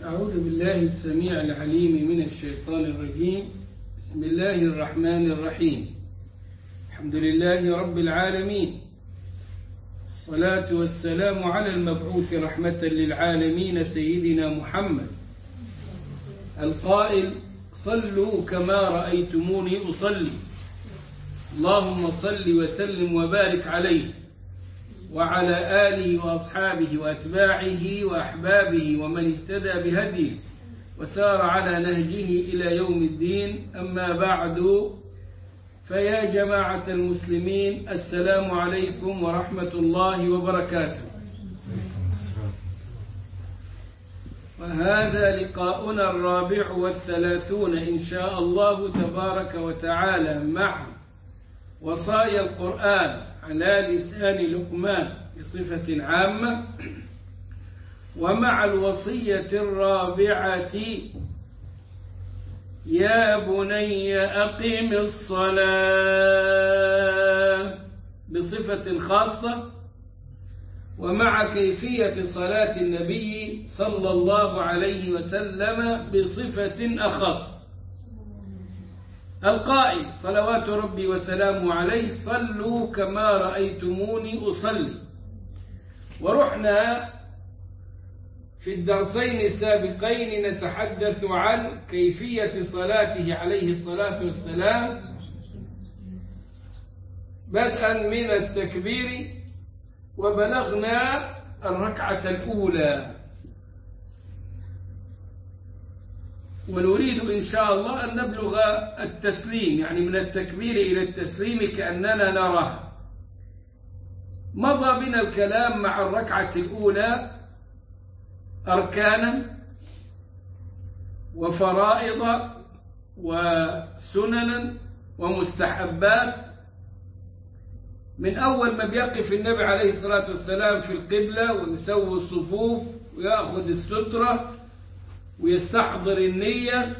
أعوذ بالله السميع العليم من الشيطان الرجيم بسم الله الرحمن الرحيم الحمد لله رب العالمين الصلاة والسلام على المبعوث رحمة للعالمين سيدنا محمد القائل صلوا كما رأيتموني أصلي اللهم صل وسلم وبارك عليه وعلى آله وأصحابه وأتباعه وأحبابه ومن اهتدى بهديه وسار على نهجه إلى يوم الدين أما بعد فيا جماعة المسلمين السلام عليكم ورحمة الله وبركاته وهذا لقاؤنا الرابع والثلاثون إن شاء الله تبارك وتعالى مع وصايا القرآن على لسان لقمان بصفة عامة ومع الوصية الرابعة يا بني أقم الصلاة بصفة خاصة ومع كيفية صلاة النبي صلى الله عليه وسلم بصفة أخص القائل صلوات ربي وسلامه عليه صلوا كما رأيتموني أصلي ورحنا في الدرسين السابقين نتحدث عن كيفية صلاته عليه الصلاة والسلام بدءا من التكبير وبلغنا الركعة الأولى ونريد إن شاء الله أن نبلغ التسليم يعني من التكبير إلى التسليم كأننا نراه مضى بنا الكلام مع الركعة الأولى أركانا وفرائض وسننا ومستحبات من أول ما بيقف النبي عليه الصلاة والسلام في القبلة ويسوي الصفوف ويأخذ السترة ويستحضر النية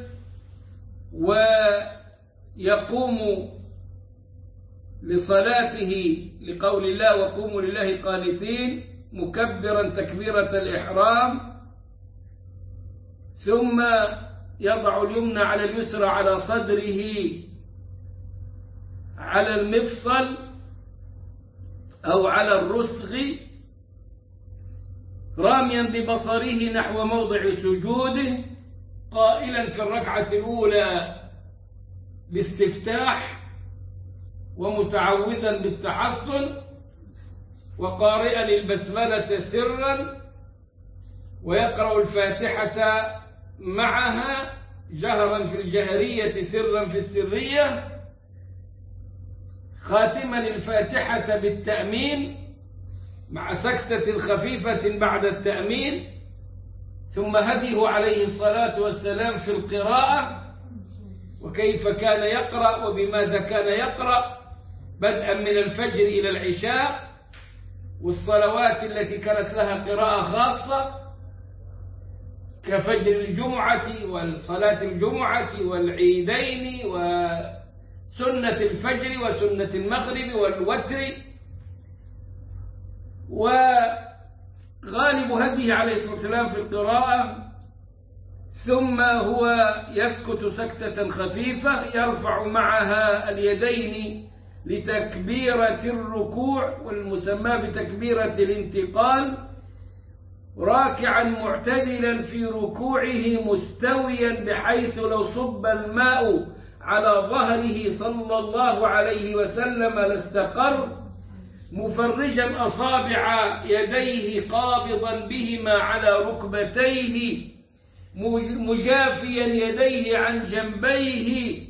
ويقوم لصلاته لقول الله وقوموا لله قانتين مكبرا تكبيرة الإحرام ثم يضع اليمنى على اليسرى على صدره على المفصل أو على الرسغ راميا ببصره نحو موضع سجوده قائلا في الركعة الأولى باستفتاح ومتعوذا بالتحصن وقارئا البسملة سرا ويقرأ الفاتحة معها جهرا في الجهرية سرا في السرية خاتما الفاتحة بالتأمين مع سكتة خفيفة بعد التأمين ثم هديه عليه الصلاة والسلام في القراءة وكيف كان يقرأ وبماذا كان يقرأ بدءا من الفجر إلى العشاء والصلوات التي كانت لها قراءة خاصة كفجر الجمعة والصلاة الجمعة والعيدين وسنة الفجر وسنة المغرب والوتر وغالب هديه عليه الصلاة والسلام في القراءة ثم هو يسكت سكتة خفيفة يرفع معها اليدين لتكبيرة الركوع والمسمى بتكبيرة الانتقال راكعا معتدلا في ركوعه مستويا بحيث لو صب الماء على ظهره صلى الله عليه وسلم لاستقر مفرجا أصابع يديه قابضا بهما على ركبتيه مجافيا يديه عن جنبيه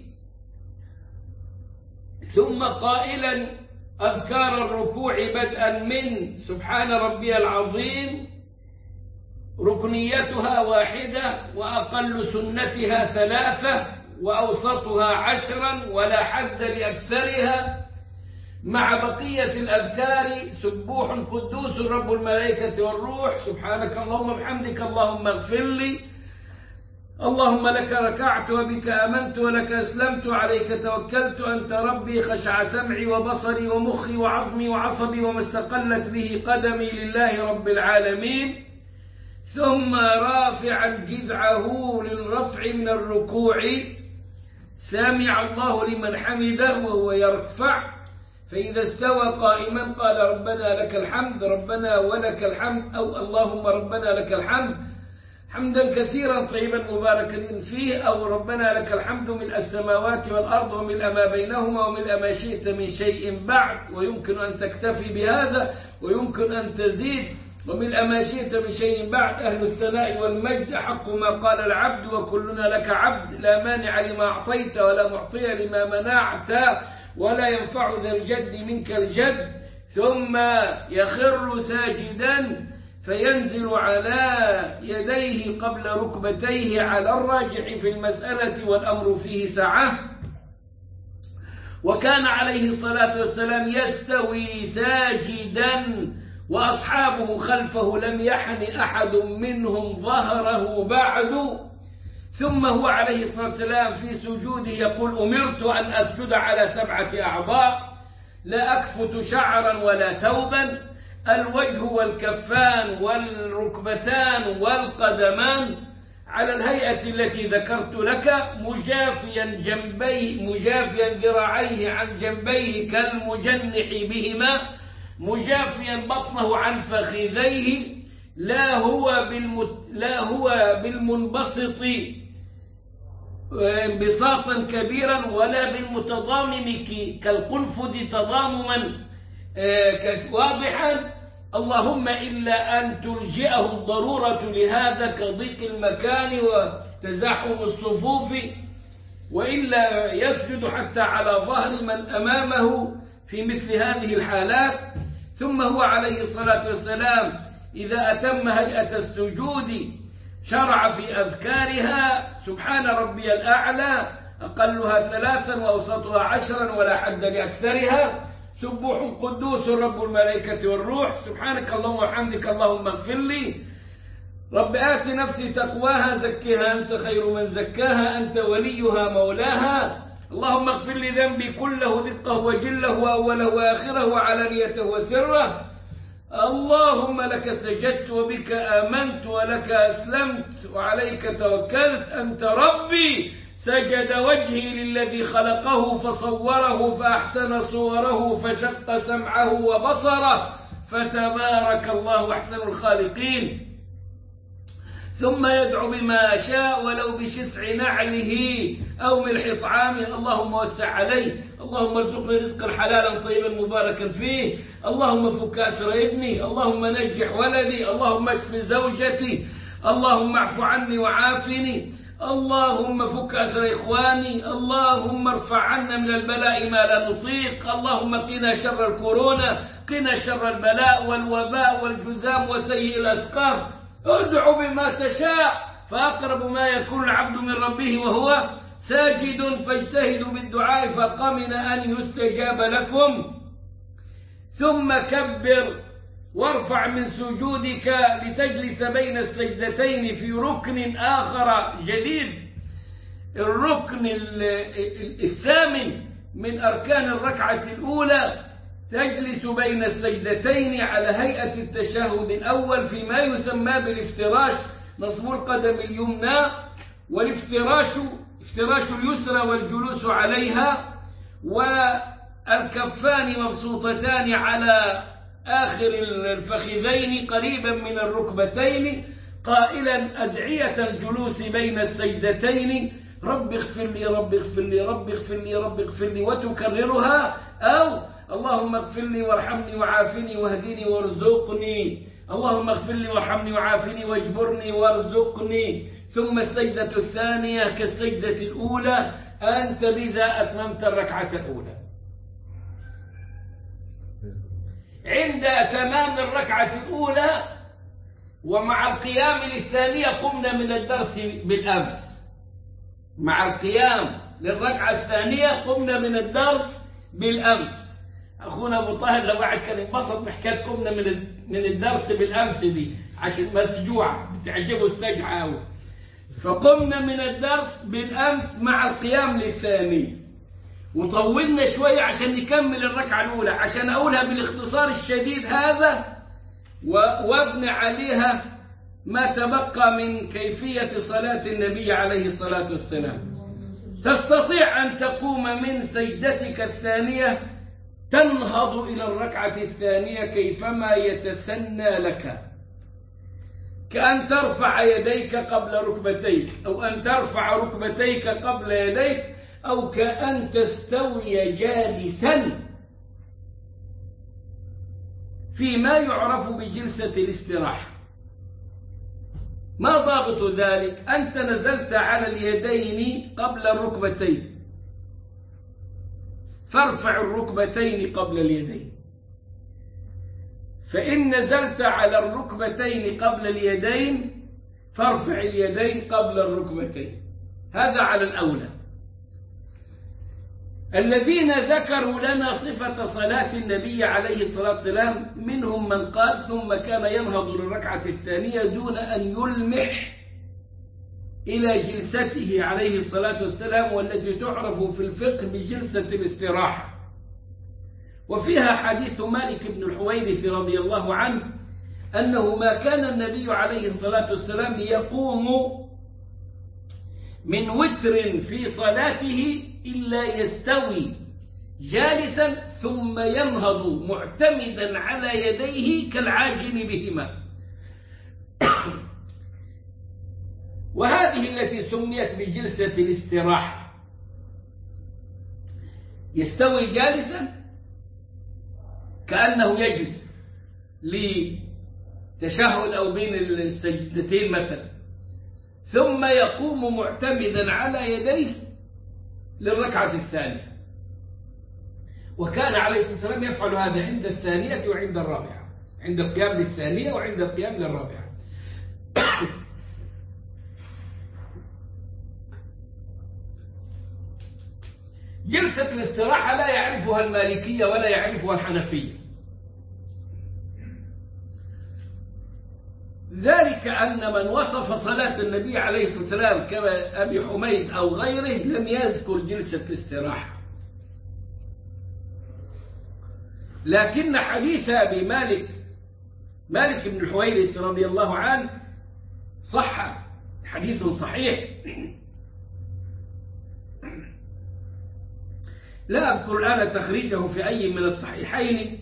ثم قائلا أذكار الركوع بدءا من سبحان ربي العظيم ركنيتها واحدة وأقل سنتها ثلاثة وأوسطها عشرا ولا حد لأكثرها مع بقية الأذكار سبوح قدوس رب الملائكة والروح سبحانك اللهم بحمدك اللهم اغفر لي اللهم لك ركعت وبك آمنت ولك أسلمت عليك توكلت أنت ربي خشع سمعي وبصري ومخي وعظمي وعصبي وما استقلت به قدمي لله رب العالمين ثم رافعا جذعه للرفع من الركوع سمع الله لمن حمده وهو يرفع فإذا استوى قائما قال ربنا لك الحمد ربنا ولك الحمد أو اللهم ربنا لك الحمد حمدا كثيرا طيبا مباركا فيه أو ربنا لك الحمد من السماوات والأرض ومن ما بينهما ومن ما شئت من شيء بعد ويمكن أن تكتفي بهذا ويمكن أن تزيد ومن ما شئت من شيء بعد أهل الثناء والمجد حق ما قال العبد وكلنا لك عبد لا مانع لما أعطيت ولا معطي لما منعت ولا ينفع ذا الجد منك الجد ثم يخر ساجدا فينزل على يديه قبل ركبتيه على الراجح في المسألة والأمر فيه سعة وكان عليه الصلاة والسلام يستوي ساجدا وأصحابه خلفه لم يحن أحد منهم ظهره بعد ثم هو عليه الصلاة والسلام في سجوده يقول أمرت أن أسجد على سبعة أعضاء لا أكفت شعرا ولا ثوبا الوجه والكفان والركبتان والقدمان على الهيئة التي ذكرت لك مجافيا جنبيه مجافيا ذراعيه عن جنبيه كالمجنح بهما مجافيا بطنه عن فخذيه لا هو بالمت... لا هو بالمنبسط انبساطا كبيرا ولا بالمتضامم كالقنفذ تضامما واضحا اللهم إلا أن تلجئه الضرورة لهذا كضيق المكان وتزاحم الصفوف وإلا يسجد حتى على ظهر من أمامه في مثل هذه الحالات ثم هو عليه الصلاة والسلام إذا أتم هيئة السجود شرع في أذكارها سبحان ربي الأعلى أقلها ثلاثا وأوسطها عشرا ولا حد لأكثرها سبوح قدوس رب الملائكة والروح سبحانك اللهم وحمدك اللهم اغفر لي رب آت نفسي تقواها زكها أنت خير من زكاها أنت وليها مولاها اللهم اغفر لي ذنبي كله دقه وجله وأوله وآخره وعلانيته وسره اللهم لك سجدت وبك آمنت ولك أسلمت وعليك توكلت أنت ربي سجد وجهي للذي خلقه فصوره فأحسن صوره فشق سمعه وبصره فتبارك الله أحسن الخالقين ثم يدعو بما شاء ولو بشسع نعله أو ملح طعامه اللهم وسع عليه اللهم ارزقني رزقا حلالا طيبا مباركا فيه اللهم فك أسر ابني اللهم نجح ولدي اللهم اشف زوجتي اللهم اعف عني وعافني اللهم فك أسر إخواني اللهم ارفع عنا من البلاء ما لا نطيق اللهم قنا شر الكورونا قنا شر البلاء والوباء والجزام وسيء الأسقام ادع بما تشاء فأقرب ما يكون العبد من ربه وهو ساجد فاجتهدوا بالدعاء فقمن أن يستجاب لكم ثم كبر وارفع من سجودك لتجلس بين السجدتين في ركن آخر جديد الركن الثامن من أركان الركعة الأولى تجلس بين السجدتين على هيئة التشهد الأول فيما يسمى بالافتراش نصب القدم اليمنى والافتراش افتراش اليسرى والجلوس عليها والكفان مبسوطتان على آخر الفخذين قريبا من الركبتين قائلا أدعية الجلوس بين السجدتين رب اغفر لي رب اغفر لي رب اغفر لي رب اغفر لي وتكررها أو اللهم اغفر لي وارحمني وعافني واهدني وارزقني اللهم اغفر لي وارحمني وعافني واجبرني وارزقني ثم السجدة الثانية كالسجدة الأولى أنت بذا أتممت الركعة الأولى عند تمام الركعة الأولى ومع القيام للثانية قمنا من الدرس بالأمس مع القيام للركعة الثانية قمنا من الدرس بالأمس أخونا أبو طاهر لو واحد كان انبسط بحكاية قمنا من من الدرس بالأمس دي عشان مسجوعة بتعجبه السجعة أوي فقمنا من الدرس بالأمس مع القيام للثانية وطولنا شوية عشان نكمل الركعة الأولى عشان أقولها بالاختصار الشديد هذا وابني عليها ما تبقى من كيفية صلاة النبي عليه الصلاة والسلام تستطيع أن تقوم من سجدتك الثانية تنهض إلى الركعة الثانية كيفما يتسنى لك كأن ترفع يديك قبل ركبتيك أو أن ترفع ركبتيك قبل يديك أو كأن تستوي جالسا فيما يعرف بجلسة الاستراحة ما ضابط ذلك أنت نزلت على اليدين قبل الركبتين فارفع الركبتين قبل اليدين فإن نزلت على الركبتين قبل اليدين فارفع اليدين قبل الركبتين هذا على الأولى الذين ذكروا لنا صفة صلاة النبي عليه الصلاة والسلام منهم من قال ثم كان ينهض للركعة الثانية دون أن يلمح إلى جلسته عليه الصلاة والسلام والتي تعرف في الفقه بجلسة الاستراحة وفيها حديث مالك بن الحويرث رضي الله عنه أنه ما كان النبي عليه الصلاة والسلام يقوم من وتر في صلاته إلا يستوي جالسا ثم ينهض معتمدا على يديه كالعاجل بهما وهذه التي سميت بجلسة الاستراحة يستوي جالسا كأنه يجلس لتشهد أو بين السجدتين مثلا ثم يقوم معتمدا على يديه للركعة الثانية وكان عليه الصلاة والسلام يفعل هذا عند الثانية وعند الرابعة عند القيام للثانية وعند القيام للرابعة جلسة الاستراحة لا يعرفها المالكية ولا يعرفها الحنفية ذلك أن من وصف صلاة النبي عليه الصلاة والسلام كما أبي حميد أو غيره لم يذكر جلسة الاستراحة لكن حديث أبي مالك مالك بن الحويرث رضي الله عنه صح حديث صحيح لا أذكر الآن تخريجه في أي من الصحيحين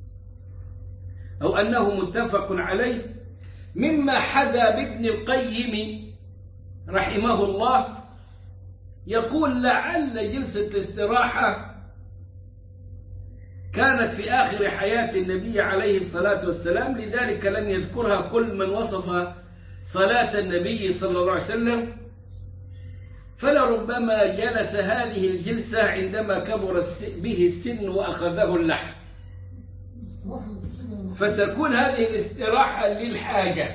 أو أنه متفق عليه مما حدا بابن القيم رحمه الله يقول لعل جلسة الاستراحة كانت في آخر حياة النبي عليه الصلاة والسلام لذلك لم يذكرها كل من وصف صلاة النبي صلى الله عليه وسلم فلربما جلس هذه الجلسة عندما كبر به السن وأخذه اللحم فتكون هذه الاستراحة للحاجة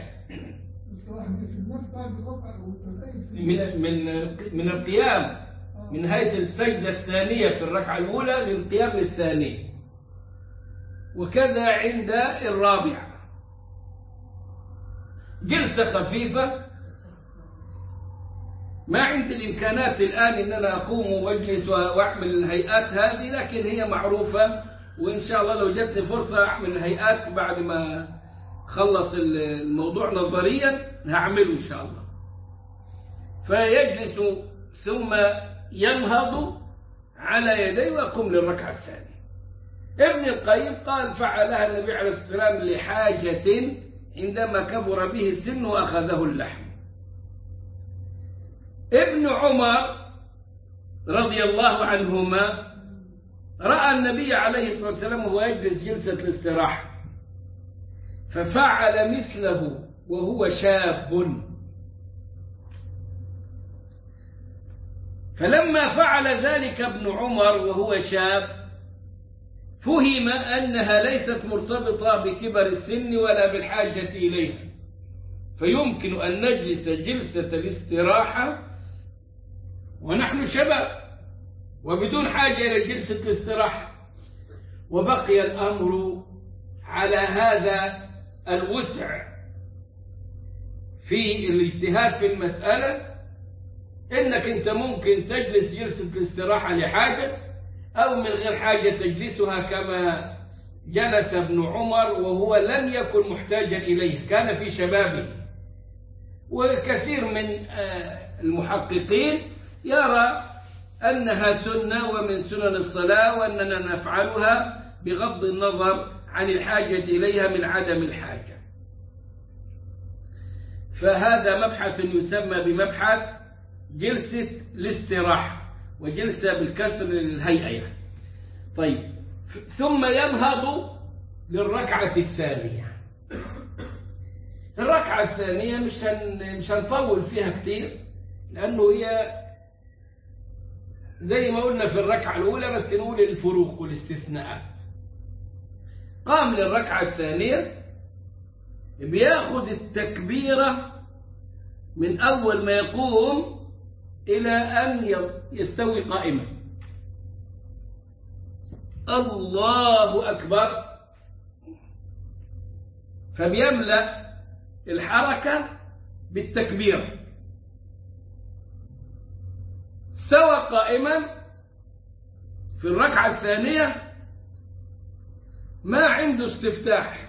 من من من القيام من نهاية السجدة الثانية في الركعة الأولى للقيام للثانية وكذا عند الرابعة جلسة خفيفة ما عندي الإمكانات الآن أن أنا أقوم وأجلس وأعمل الهيئات هذه لكن هي معروفة وإن شاء الله لو جاتني فرصة أعمل الهيئات بعد ما خلص الموضوع نظريا هعمله إن شاء الله فيجلس ثم ينهض على يديه ويقوم للركعة الثانية ابن القيم قال فعلها النبي عليه الصلاة والسلام لحاجة عندما كبر به السن وأخذه اللحم ابن عمر رضي الله عنهما رأى النبي عليه الصلاة والسلام وهو يجلس جلسة الاستراحة ففعل مثله وهو شاب فلما فعل ذلك ابن عمر وهو شاب فهم أنها ليست مرتبطة بكبر السن ولا بالحاجة إليها فيمكن أن نجلس جلسة الاستراحة ونحن شباب وبدون حاجة إلى جلسة الاستراحة وبقي الأمر على هذا الوسع في الاجتهاد في المسألة إنك أنت ممكن تجلس جلسة الاستراحة لحاجة أو من غير حاجة تجلسها كما جلس ابن عمر وهو لم يكن محتاجا إليه كان في شبابه وكثير من المحققين يرى أنها سنة ومن سنن الصلاة وأننا نفعلها بغض النظر عن الحاجة إليها من عدم الحاجة فهذا مبحث يسمى بمبحث جلسة الاستراحة وجلسة بالكسر للهيئة يعني. طيب ثم ينهض للركعة الثانية الركعة الثانية مش هن مش هنطول فيها كتير لأنه هي زي ما قلنا في الركعة الأولى بس نقول الفروق والاستثناءات قام للركعة الثانية بياخد التكبيرة من أول ما يقوم إلى أن يستوي قائما الله أكبر فبيملأ الحركة بالتكبير استوى قائما في الركعة الثانية ما عنده استفتاح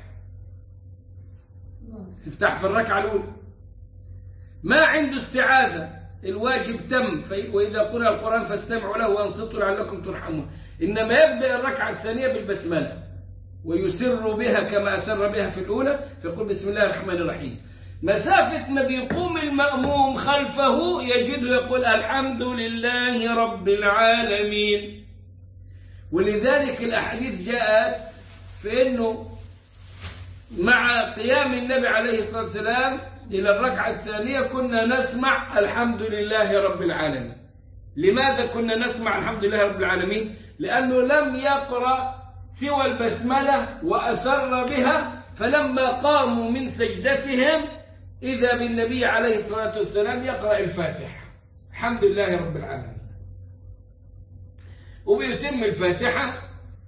استفتاح في الركعة الأولى ما عنده استعاذة الواجب تم وإذا قرأ القرآن فاستمعوا له وانصتوا لعلكم ترحمون إنما يبدأ الركعة الثانية بالبسملة ويسر بها كما أسر بها في الأولى فيقول بسم الله الرحمن الرحيم مسافة ما بيقوم المأموم خلفه يجده يقول الحمد لله رب العالمين ولذلك الأحاديث جاءت في أنه مع قيام النبي عليه الصلاة والسلام إلى الركعة الثانية كنا نسمع الحمد لله رب العالمين لماذا كنا نسمع الحمد لله رب العالمين لأنه لم يقرأ سوى البسملة وأسر بها فلما قاموا من سجدتهم إذا بالنبي عليه الصلاة والسلام يقرأ الفاتحة الحمد لله رب العالمين وبيتم الفاتحة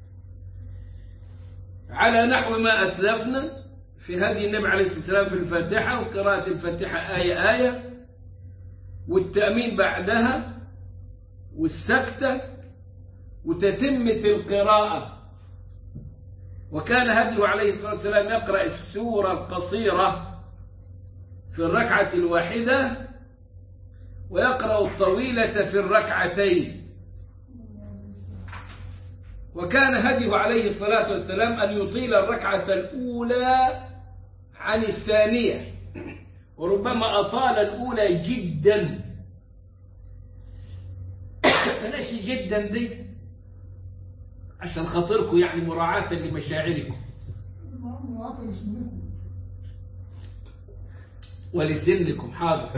على نحو ما أسلفنا في هذه النبي عليه الصلاة والسلام في الفاتحة وقراءة الفاتحة آية آية والتأمين بعدها والسكتة وتتمة القراءة وكان هديه عليه الصلاة والسلام يقرأ السورة القصيرة في الركعة الواحدة ويقرأ الطويلة في الركعتين وكان هديه عليه الصلاة والسلام أن يطيل الركعة الأولى عن الثانية وربما أطال الأولى جدا بلاش جدا دي عشان خاطركم يعني مراعاة لمشاعركم ولسنكم حاضر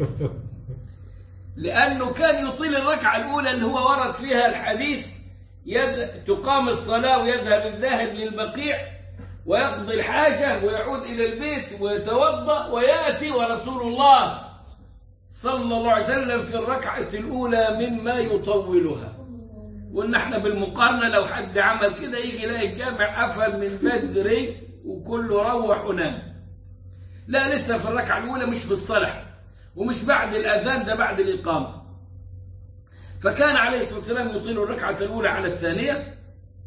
لأنه كان يطيل الركعة الأولى اللي هو ورد فيها الحديث يد... تقام الصلاة ويذهب الذاهب للبقيع ويقضي الحاجة ويعود إلى البيت ويتوضأ ويأتي ورسول الله صلى الله عليه وسلم في الركعة الأولى مما يطولها وإن احنا بالمقارنة لو حد عمل كده يجي يلاقي الجامع قفل من بدري وكله روح ونام لا لسه في الركعة الأولى مش في الصلاة ومش بعد الأذان ده بعد الإقامة فكان عليه الصلاة والسلام يطيل الركعة الأولى على الثانية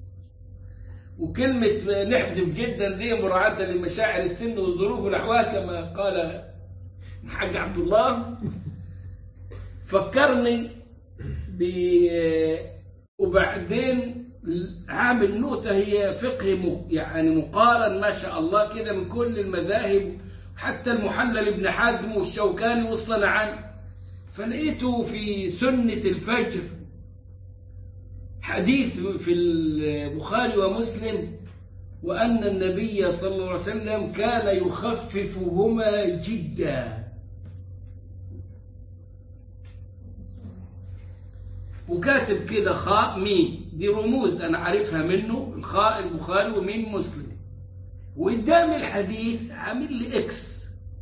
وكلمة نحذف جدا دي مراعاة لمشاعر السن والظروف والأحوال كما قال الحاج عبد الله فكرني ب وبعدين عامل نوتة هي فقه م... يعني مقارن ما شاء الله كده من كل المذاهب حتى المحلل ابن حزم والشوكاني والصنعاني فلقيته في سنة الفجر حديث في البخاري ومسلم وأن النبي صلى الله عليه وسلم كان يخففهما جدا وكاتب كده خاء ميم دي رموز أنا عارفها منه الخاء البخاري وميم مسلم وقدام الحديث عامل لي اكس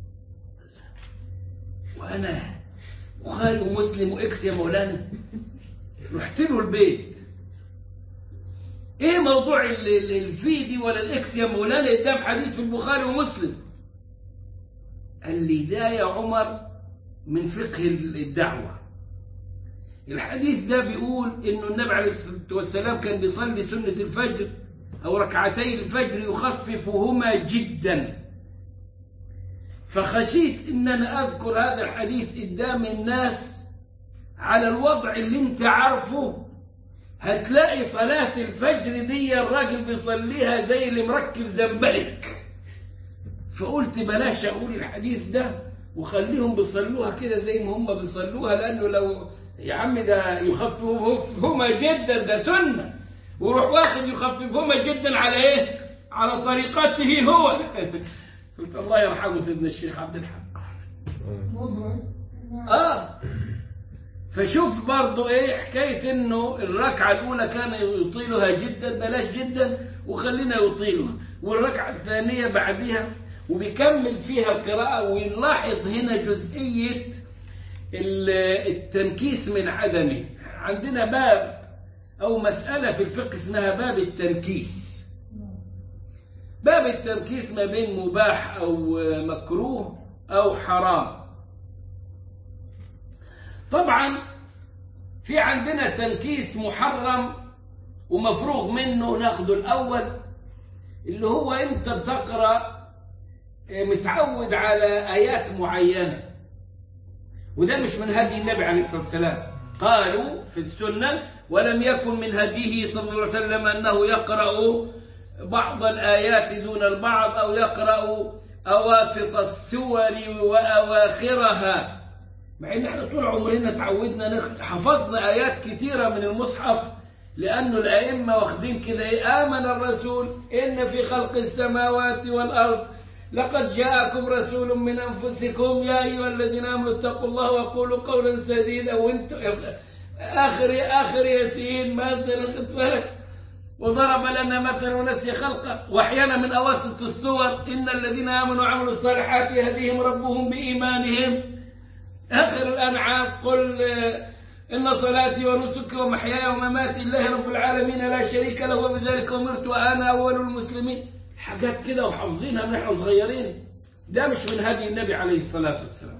وأنا بخاري ومسلم واكس يا مولانا رحت له البيت ايه موضوع الفي دي ولا الاكس يا مولانا قدام حديث في البخاري ومسلم قال لي ده يا عمر من فقه الدعوة الحديث ده بيقول انه النبي عليه الصلاة والسلام كان بيصلي سنة الفجر او ركعتي الفجر يخففهما جدا فخشيت ان انا اذكر هذا الحديث قدام الناس على الوضع اللي انت عارفه هتلاقي صلاة الفجر دي الراجل بيصليها زي اللي مركب زنبلك فقلت بلاش اقول الحديث ده وخليهم بيصلوها كده زي ما هم بيصلوها لانه لو يا عم ده يخففهما جدا ده سنه وروح واخد يخففهما جدا على ايه؟ على طريقته هو قلت الله يرحمه سيدنا الشيخ عبد الحق اه فشوف برضو ايه حكاية انه الركعة الاولى كان يطيلها جدا بلاش جدا وخلينا يطيلها والركعة الثانية بعدها وبيكمل فيها القراءة ونلاحظ هنا جزئية التنكيس من عدمه عندنا باب او مسألة في الفقه اسمها باب التنكيس باب التنكيس ما بين مباح او مكروه او حرام طبعا في عندنا تنكيس محرم ومفروغ منه ناخده الأول اللي هو أنت بتقرأ متعود على آيات معينة وده مش من هدي النبي عليه الصلاة والسلام قالوا في السنة ولم يكن من هديه صلى الله عليه وسلم أنه يقرأ بعض الآيات دون البعض أو يقرأ أواسط السور وأواخرها مع ان احنا طول عمرنا تعودنا حفظنا ايات كثيرة من المصحف لانه الائمة واخدين كده ايه امن الرسول ان في خلق السماوات والارض لقد جاءكم رسول من انفسكم يا ايها الذين امنوا اتقوا الله وقولوا قولا سديدا وانت اخر اخر ياسين مثلا خد بالك وضرب لنا مثلا ونسي خلقه واحيانا من اواسط الصور ان الذين امنوا وعملوا الصالحات يهديهم ربهم بايمانهم آخر الأنعام قل إن صلاتي ونسكي ومحياي ومماتي لله رب العالمين لا شريك له وبذلك أمرت وأنا أول المسلمين حاجات كده وحافظينها من احنا صغيرين ده مش من هدي النبي عليه الصلاة والسلام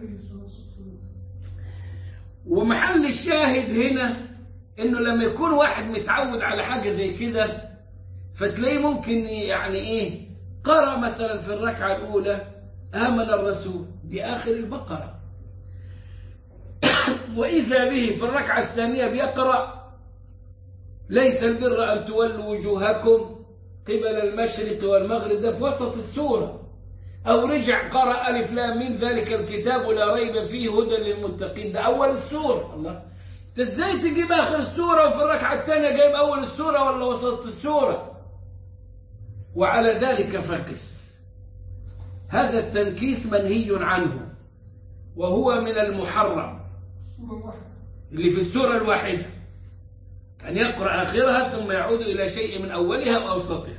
ومحل الشاهد هنا إنه لما يكون واحد متعود على حاجة زي كده فتلاقيه ممكن يعني إيه قرأ مثلا في الركعة الأولى آمن الرسول دي آخر البقرة وإذا به في الركعة الثانية بيقرأ ليس البر أن تولوا وجوهكم قبل المشرق والمغرب ده في وسط السورة أو رجع قرأ ألف لام من ذلك الكتاب لا ريب فيه هدى للمتقين ده أول السورة الله انت ازاي تجيب آخر السورة وفي الركعة الثانية جايب أول السورة ولا وسط السورة وعلى ذلك فقس هذا التنكيس منهي عنه وهو من المحرم اللي في السورة الواحدة أن يقرأ آخرها ثم يعود إلى شيء من أولها وأوسطها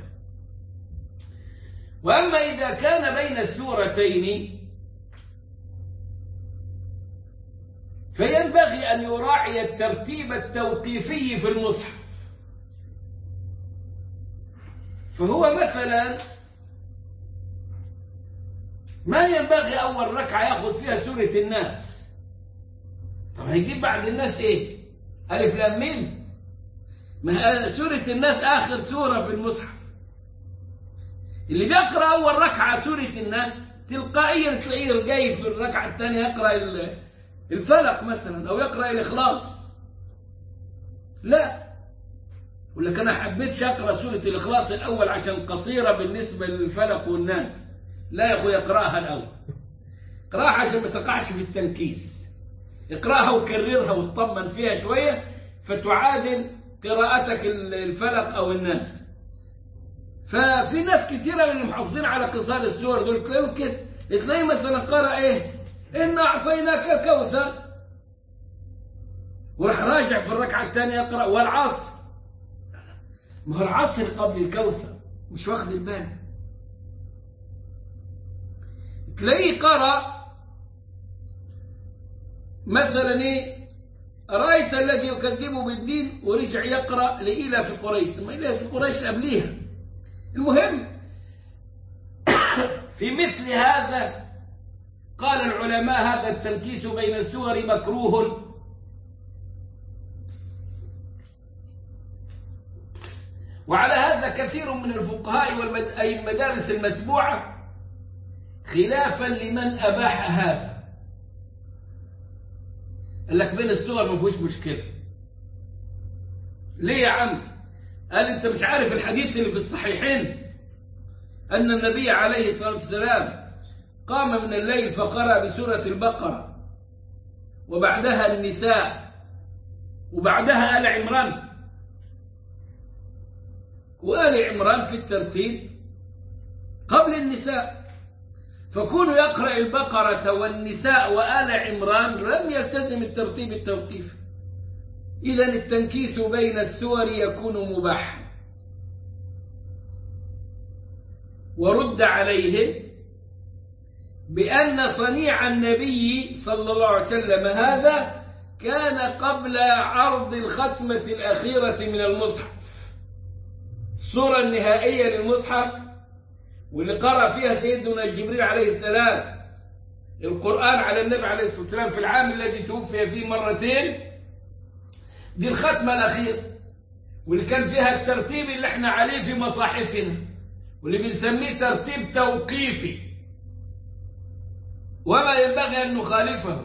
وأما إذا كان بين السورتين فينبغي أن يراعي الترتيب التوقيفي في المصحف فهو مثلا ما ينبغي أول ركعة يأخذ فيها سورة الناس طب هيجيب بعد الناس ايه ألف لام ميم ما سورة الناس آخر سورة في المصحف اللي بيقرأ أول ركعة سورة الناس تلقائيا تلاقيه جاي في الركعة الثانية يقرأ الفلق مثلا أو يقرأ الإخلاص لا ولا كان حبيتش أقرأ سورة الإخلاص الأول عشان قصيرة بالنسبة للفلق والناس لا يا أخوي اقرأها الأول اقرأها عشان ما تقعش في التنكيس اقرأها وكررها وتطمن فيها شوية فتعادل قراءتك الفلق أو الناس ففي ناس كثيرة من المحافظين على قصار السور دول تلاقيهم كده تلاقي مثلا قرأ ايه إنا أعطيناك الكوثر وراح راجع في الركعة الثانية يقرأ والعصر ما هو العصر قبل الكوثر مش واخد البال تلاقيه قرأ مثلا ايه أرأيت الذي يكذب بالدين ورجع يقرأ لإلى في قريش ثم إلى في قريش قبليها المهم في مثل هذا قال العلماء هذا التنكيس بين السور مكروه وعلى هذا كثير من الفقهاء والمدارس المتبوعة خلافا لمن أباح هذا قال لك بين السور ما فيهوش مشكلة ليه يا عم قال انت مش عارف الحديث اللي في الصحيحين أن النبي عليه الصلاة والسلام قام من الليل فقرأ بسورة البقرة وبعدها النساء وبعدها آل عمران وآل عمران في الترتيب قبل النساء فكون يقرأ البقرة والنساء وآل عمران لم يلتزم الترتيب التوقيفي إذا التنكيس بين السور يكون مباحا ورد عليه بأن صنيع النبي صلى الله عليه وسلم هذا كان قبل عرض الختمة الأخيرة من المصحف الصورة النهائية للمصحف واللي قرأ فيها سيدنا جبريل عليه السلام القرآن على النبي عليه الصلاة والسلام في العام الذي توفي فيه مرتين دي الختمة الأخيرة واللي كان فيها الترتيب اللي احنا عليه في مصاحفنا واللي بنسميه ترتيب توقيفي وما ينبغي أن نخالفه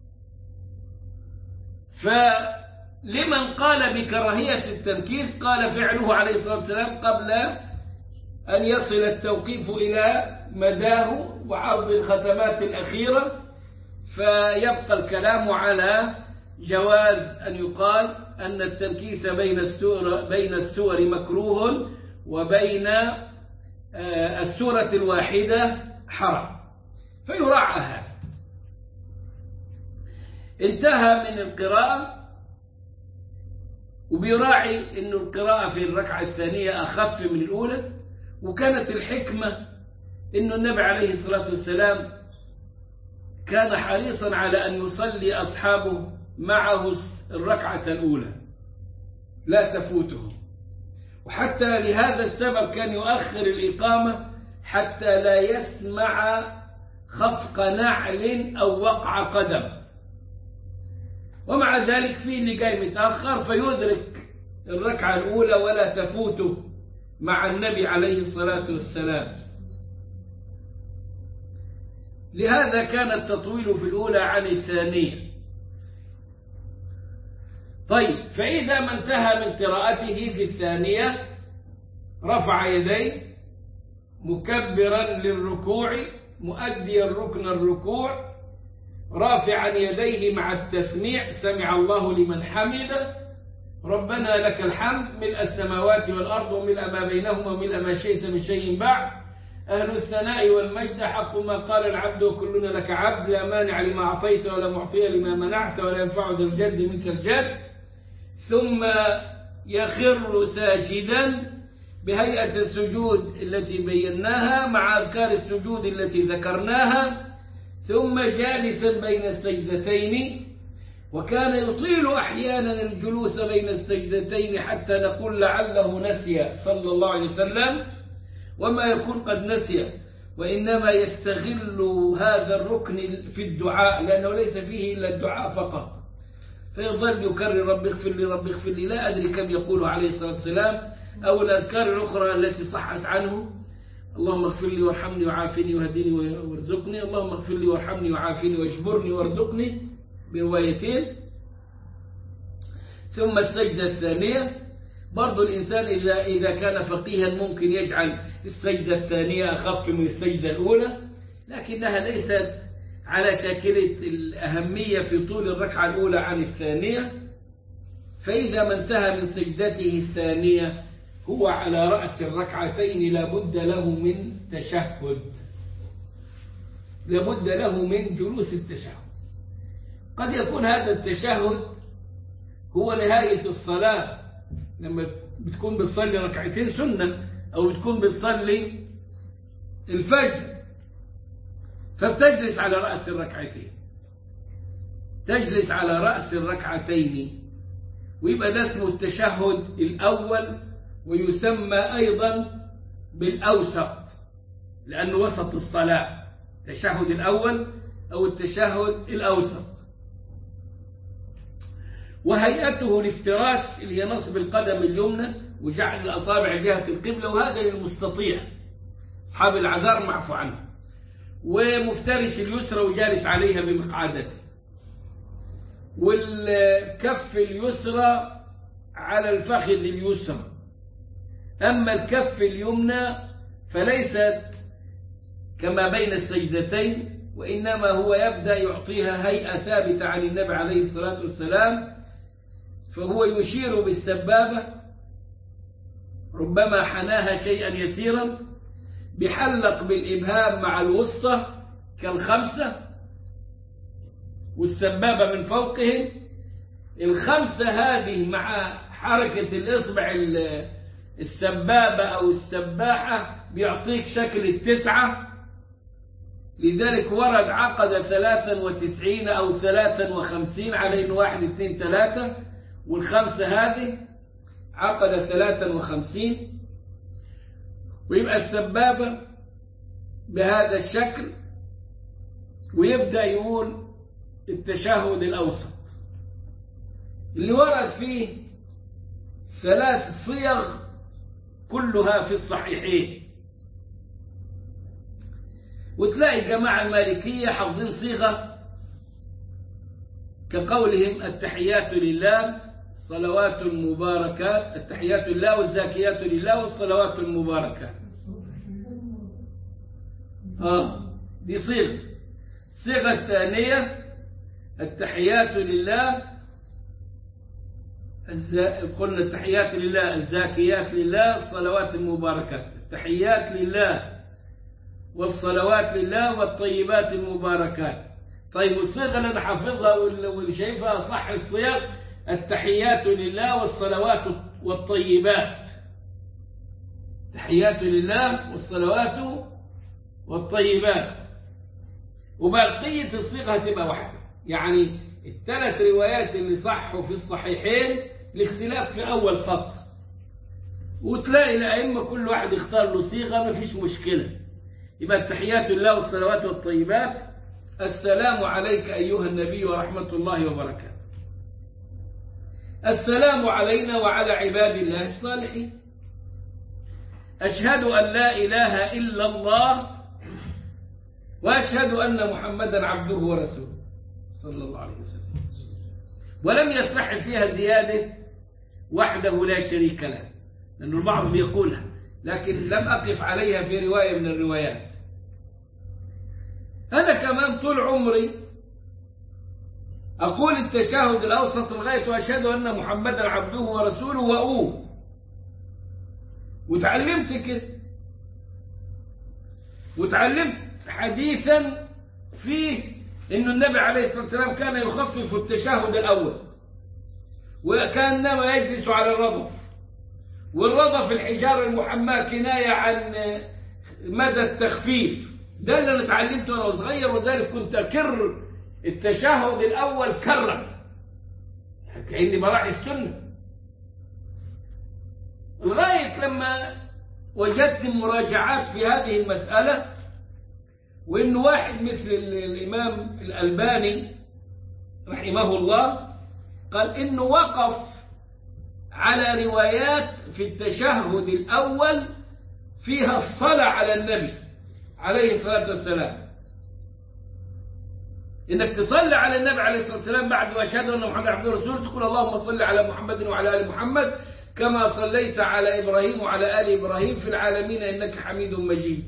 فلمن قال بكراهية التنكيس قال فعله عليه الصلاة والسلام قبل أن يصل التوقيف إلى مداه وعرض الختمات الأخيرة فيبقى الكلام على جواز أن يقال أن التنكيس بين السور بين السور مكروه وبين السورة الواحدة حرام فيراعى هذا انتهى من القراءة وبيراعي أن القراءة في الركعة الثانية أخف من الأولى وكانت الحكمة أن النبي عليه الصلاة والسلام كان حريصا على أن يصلي أصحابه معه الركعة الأولى لا تفوته وحتى لهذا السبب كان يؤخر الإقامة حتى لا يسمع خفق نعل أو وقع قدم ومع ذلك في اللي جاي متأخر فيدرك الركعة الأولى ولا تفوته مع النبي عليه الصلاة والسلام لهذا كان التطويل في الأولى عن الثانية طيب فإذا ما انتهى من قراءته في الثانية رفع يديه مكبرا للركوع مؤديا ركن الركوع رافعا يديه مع التسميع سمع الله لمن حمده ربنا لك الحمد ملء السماوات والأرض وملء ما بينهما وملء ما شئت من شيء بعد أهل الثناء والمجد حق ما قال العبد وكلنا لك عبد لا مانع لما أعطيت ولا معطي لما منعت ولا ينفع ذا الجد منك الجد ثم يخر ساجدا بهيئة السجود التي بيناها مع أذكار السجود التي ذكرناها ثم جالسا بين السجدتين وكان يطيل أحيانا الجلوس بين السجدتين حتى نقول لعله نسي صلى الله عليه وسلم وما يكون قد نسي وإنما يستغل هذا الركن في الدعاء لأنه ليس فيه إلا الدعاء فقط فيظل يكرر رب اغفر لي رب اغفر لي لا أدري كم يقول عليه الصلاة والسلام أو الأذكار الأخرى التي صحت عنه اللهم اغفر لي وارحمني وعافني وهدني وارزقني اللهم اغفر لي وارحمني وعافني واجبرني وارزقني بروايتين ثم السجدة الثانية برضو الإنسان إذا, إذا كان فقيها ممكن يجعل السجدة الثانية أخف من السجدة الأولى لكنها ليست على شاكلة الأهمية في طول الركعة الأولى عن الثانية فإذا ما انتهى من سجدته الثانية هو على رأس الركعتين لابد له من تشهد لابد له من جلوس التشهد قد يكون هذا التشهد هو نهاية الصلاة لما بتكون بتصلي ركعتين سنة أو بتكون بتصلي الفجر فبتجلس على رأس الركعتين تجلس على رأس الركعتين ويبقى ده اسمه التشهد الأول ويسمى أيضا بالأوسط لأنه وسط الصلاة التشهد الأول أو التشهد الأوسط وهيئته الافتراس اللي هي نصب القدم اليمنى وجعل الأصابع جهة القبلة وهذا للمستطيع أصحاب العذار معفو عنه ومفترش اليسرى وجالس عليها بمقعدته والكف اليسرى على الفخذ اليسرى أما الكف اليمنى فليست كما بين السجدتين وإنما هو يبدأ يعطيها هيئة ثابتة عن النبي عليه الصلاة والسلام فهو يشير بالسبابة ربما حناها شيئا يسيرا بحلق بالإبهام مع الوسطى كالخمسة والسبابة من فوقهم الخمسة هذه مع حركة الإصبع السبابة أو السباحة بيعطيك شكل التسعة لذلك ورد عقد ثلاثا وتسعين أو ثلاثا وخمسين على إنه واحد اثنين ثلاثة والخمسة هذه عقد ثلاثا وخمسين ويبقى السبابة بهذا الشكل ويبدأ يقول التشهد الأوسط اللي ورد فيه ثلاث صيغ كلها في الصحيحين وتلاقي الجماعة المالكية حافظين صيغة كقولهم التحيات لله الصلوات المباركات التحيات لله والزاكيات لله والصلوات المباركات آه دي صيغة الصيغة الثانية التحيات لله الز... قلنا التحيات لله الزاكيات لله الصلوات المباركات التحيات لله والصلوات لله والطيبات المباركات طيب الصيغة اللي أنا حافظها واللي شايفها صح الصيغ التحيات لله والصلوات والطيبات تحيات لله والصلوات والطيبات وبقية الصيغة هتبقى واحدة يعني الثلاث روايات اللي صحوا في الصحيحين الاختلاف في أول سطر وتلاقي الأئمة كل واحد يختار له صيغة ما فيش مشكلة يبقى التحيات لله والصلوات والطيبات السلام عليك أيها النبي ورحمة الله وبركاته السلام علينا وعلى عباد الله الصالحين أشهد أن لا إله إلا الله وأشهد أن محمدا عبده ورسوله صلى الله عليه وسلم ولم يصح فيها زيادة وحده لا شريك له لأن البعض بيقولها لكن لم أقف عليها في رواية من الروايات أنا كمان طول عمري أقول التشهد الأوسط لغاية وأشهد أن محمدا عبده ورسوله وأوه وتعلمت كده وتعلمت حديثا فيه أن النبي عليه الصلاة والسلام كان يخفف التشهد الأول وكأنما يجلس على الرضف والرضف الحجار المحماة كناية عن مدى التخفيف ده اللي انا اتعلمته وانا صغير وذلك كنت اكر التشهد الاول كرا كاني براعي السنه لغايه لما وجدت مراجعات في هذه المساله وان واحد مثل الامام الالباني رحمه الله قال انه وقف على روايات في التشهد الاول فيها الصلاه على النبي عليه الصلاة والسلام إنك تصلي على النبي عليه الصلاة والسلام بعد وأشهد أن محمد عبده ورسوله تقول اللهم صل على محمد وعلى آل محمد كما صليت على إبراهيم وعلى آل إبراهيم في العالمين إنك حميد مجيد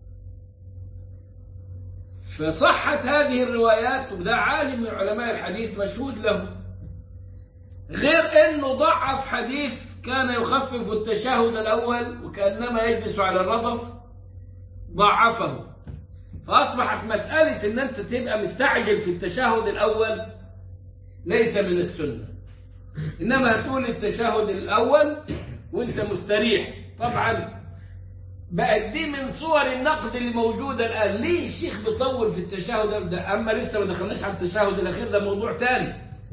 فصحت هذه الروايات وده عالم من علماء الحديث مشهود له غير أنه ضعف حديث كان يخفف التشهد الأول وكأنما يجلس على الرضف ضعفه فأصبحت مسألة أن أنت تبقى مستعجل في التشهد الأول ليس من السنة إنما هتقول التشهد الأول وأنت مستريح طبعا بقت دي من صور النقد اللي موجودة الآن ليه الشيخ بيطول في التشهد ده أما لسه ما دخلناش على التشهد الأخير ده موضوع تاني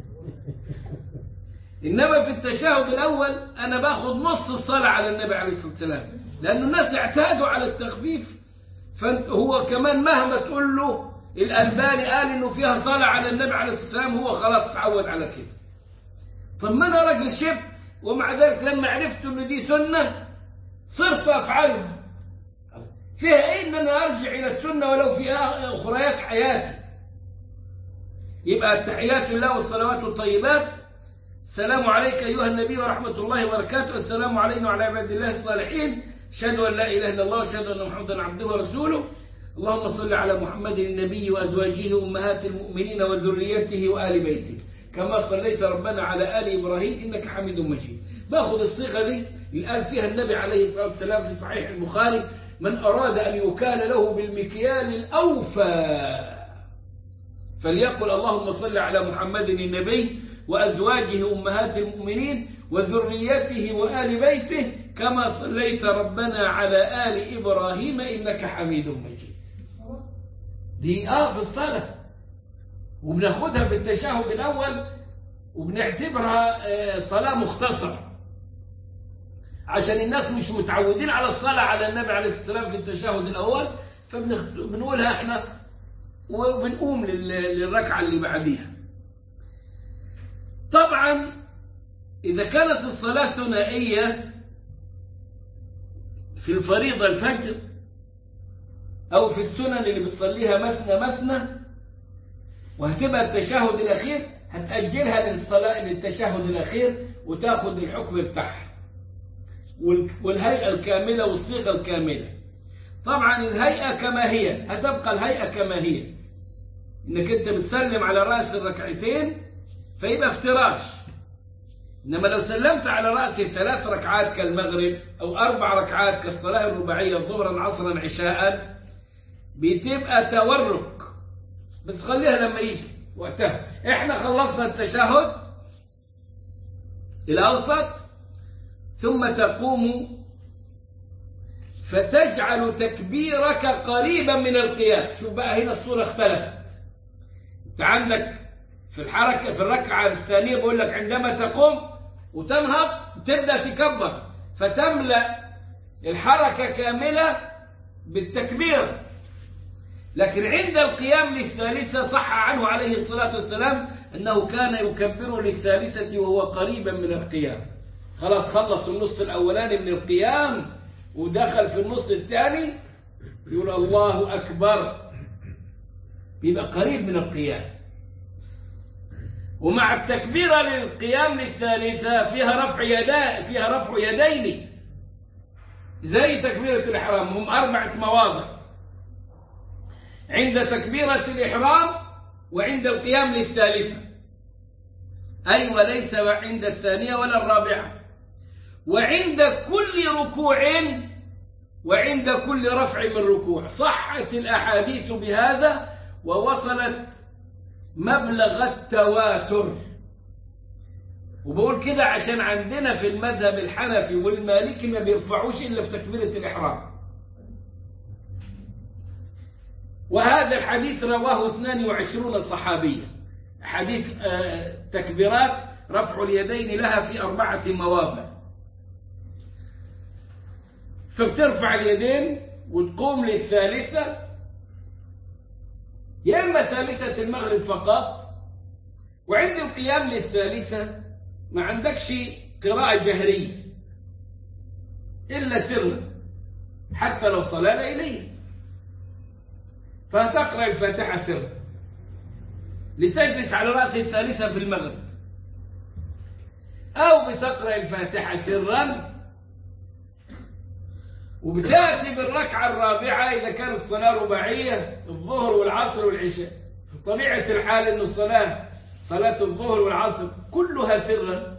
إنما في التشهد الأول أنا باخد نص الصلاة على النبي عليه الصلاة والسلام لأن الناس اعتادوا على التخفيف فهو كمان مهما تقول له الألباني قال إنه فيها صلاة على النبي عليه الصلاة والسلام هو خلاص تعود على كده طب ما أنا راجل شب ومع ذلك لما عرفت إنه دي سنة صرت أفعلها فيها ايه ان انا ارجع الى السنة ولو في اخريات حياتي يبقى التحيات لله والصلوات الطيبات السلام عليك أيها النبي ورحمة الله وبركاته السلام علينا وعلى عباد الله الصالحين أشهد أن لا إله إلا الله وأشهد أن محمدا عبده ورسوله اللهم صل على محمد النبي وأزواجه أمهات المؤمنين وذريته وآل بيته كما صليت ربنا على آل إبراهيم إنك حميد مجيد باخذ الصيغة دي اللي قال فيها النبي عليه الصلاة والسلام في صحيح البخاري من أراد أن يكال له بالمكيال الأوفى فليقل اللهم صل على محمد النبي وأزواجه أمهات المؤمنين وذريته وآل بيته كما صليت ربنا على آل إبراهيم إنك حميد مجيد دي آه في الصلاة وبناخدها في التشهد الأول وبنعتبرها صلاة مختصرة عشان الناس مش متعودين على الصلاة على النبي عليه الصلاة والسلام في التشهد الأول فبنقولها احنا وبنقوم للركعة اللي بعديها طبعا إذا كانت الصلاة ثنائية في الفريضة الفجر أو في السنن اللي بتصليها مثنى مثنى وهتبقى التشهد الأخير هتأجلها للصلاة للتشهد الأخير وتاخد الحكم بتاعها والهيئة الكاملة والصيغة الكاملة طبعا الهيئة كما هي هتبقى الهيئة كما هي انك انت بتسلم على رأس الركعتين فيبقى افتراش إنما لو سلمت على رأس ثلاث ركعات كالمغرب أو أربع ركعات كالصلاة الرباعية ظهرا عصرا عشاء بتبقى تورك بس خليها لما يجي وقتها احنا خلصنا التشهد الأوسط ثم تقوم فتجعل تكبيرك قريبا من القيام شوف بقى هنا الصورة اختلفت انت عندك في الحركة في الركعة الثانية بقول لك عندما تقوم وتنهض تبدأ تكبر فتملأ الحركة كاملة بالتكبير لكن عند القيام للثالثة صح عنه عليه الصلاة والسلام أنه كان يكبر للثالثة وهو قريبا من القيام خلاص خلص النص الأولاني من القيام ودخل في النص الثاني يقول الله أكبر يبقى قريب من القيام ومع التكبيرة للقيام للثالثة فيها رفع يدا فيها رفع يدين زي تكبيرة الإحرام هم أربعة مواضع عند تكبيرة الإحرام وعند القيام للثالثة أي وليس عند الثانية ولا الرابعة وعند كل ركوع وعند كل رفع من ركوع صحت الأحاديث بهذا ووصلت مبلغ التواتر وبقول كده عشان عندنا في المذهب الحنفي والمالكي ما بيرفعوش إلا في تكبيرة الإحرام وهذا الحديث رواه 22 صحابيا حديث تكبيرات رفع اليدين لها في أربعة مواضع فبترفع اليدين وتقوم للثالثة يا إما ثالثة المغرب فقط وعند القيام للثالثة ما عندكش قراءة جهرية إلا سرا حتى لو صلاة ليلية فهتقرأ الفاتحة سرا لتجلس على رأس الثالثة في المغرب أو بتقرأ الفاتحة سرا وبتأتي بالركعة الرابعة إذا كانت الصلاة رباعية الظهر والعصر والعشاء في طبيعة الحال أن الصلاة صلاة الظهر والعصر كلها سرا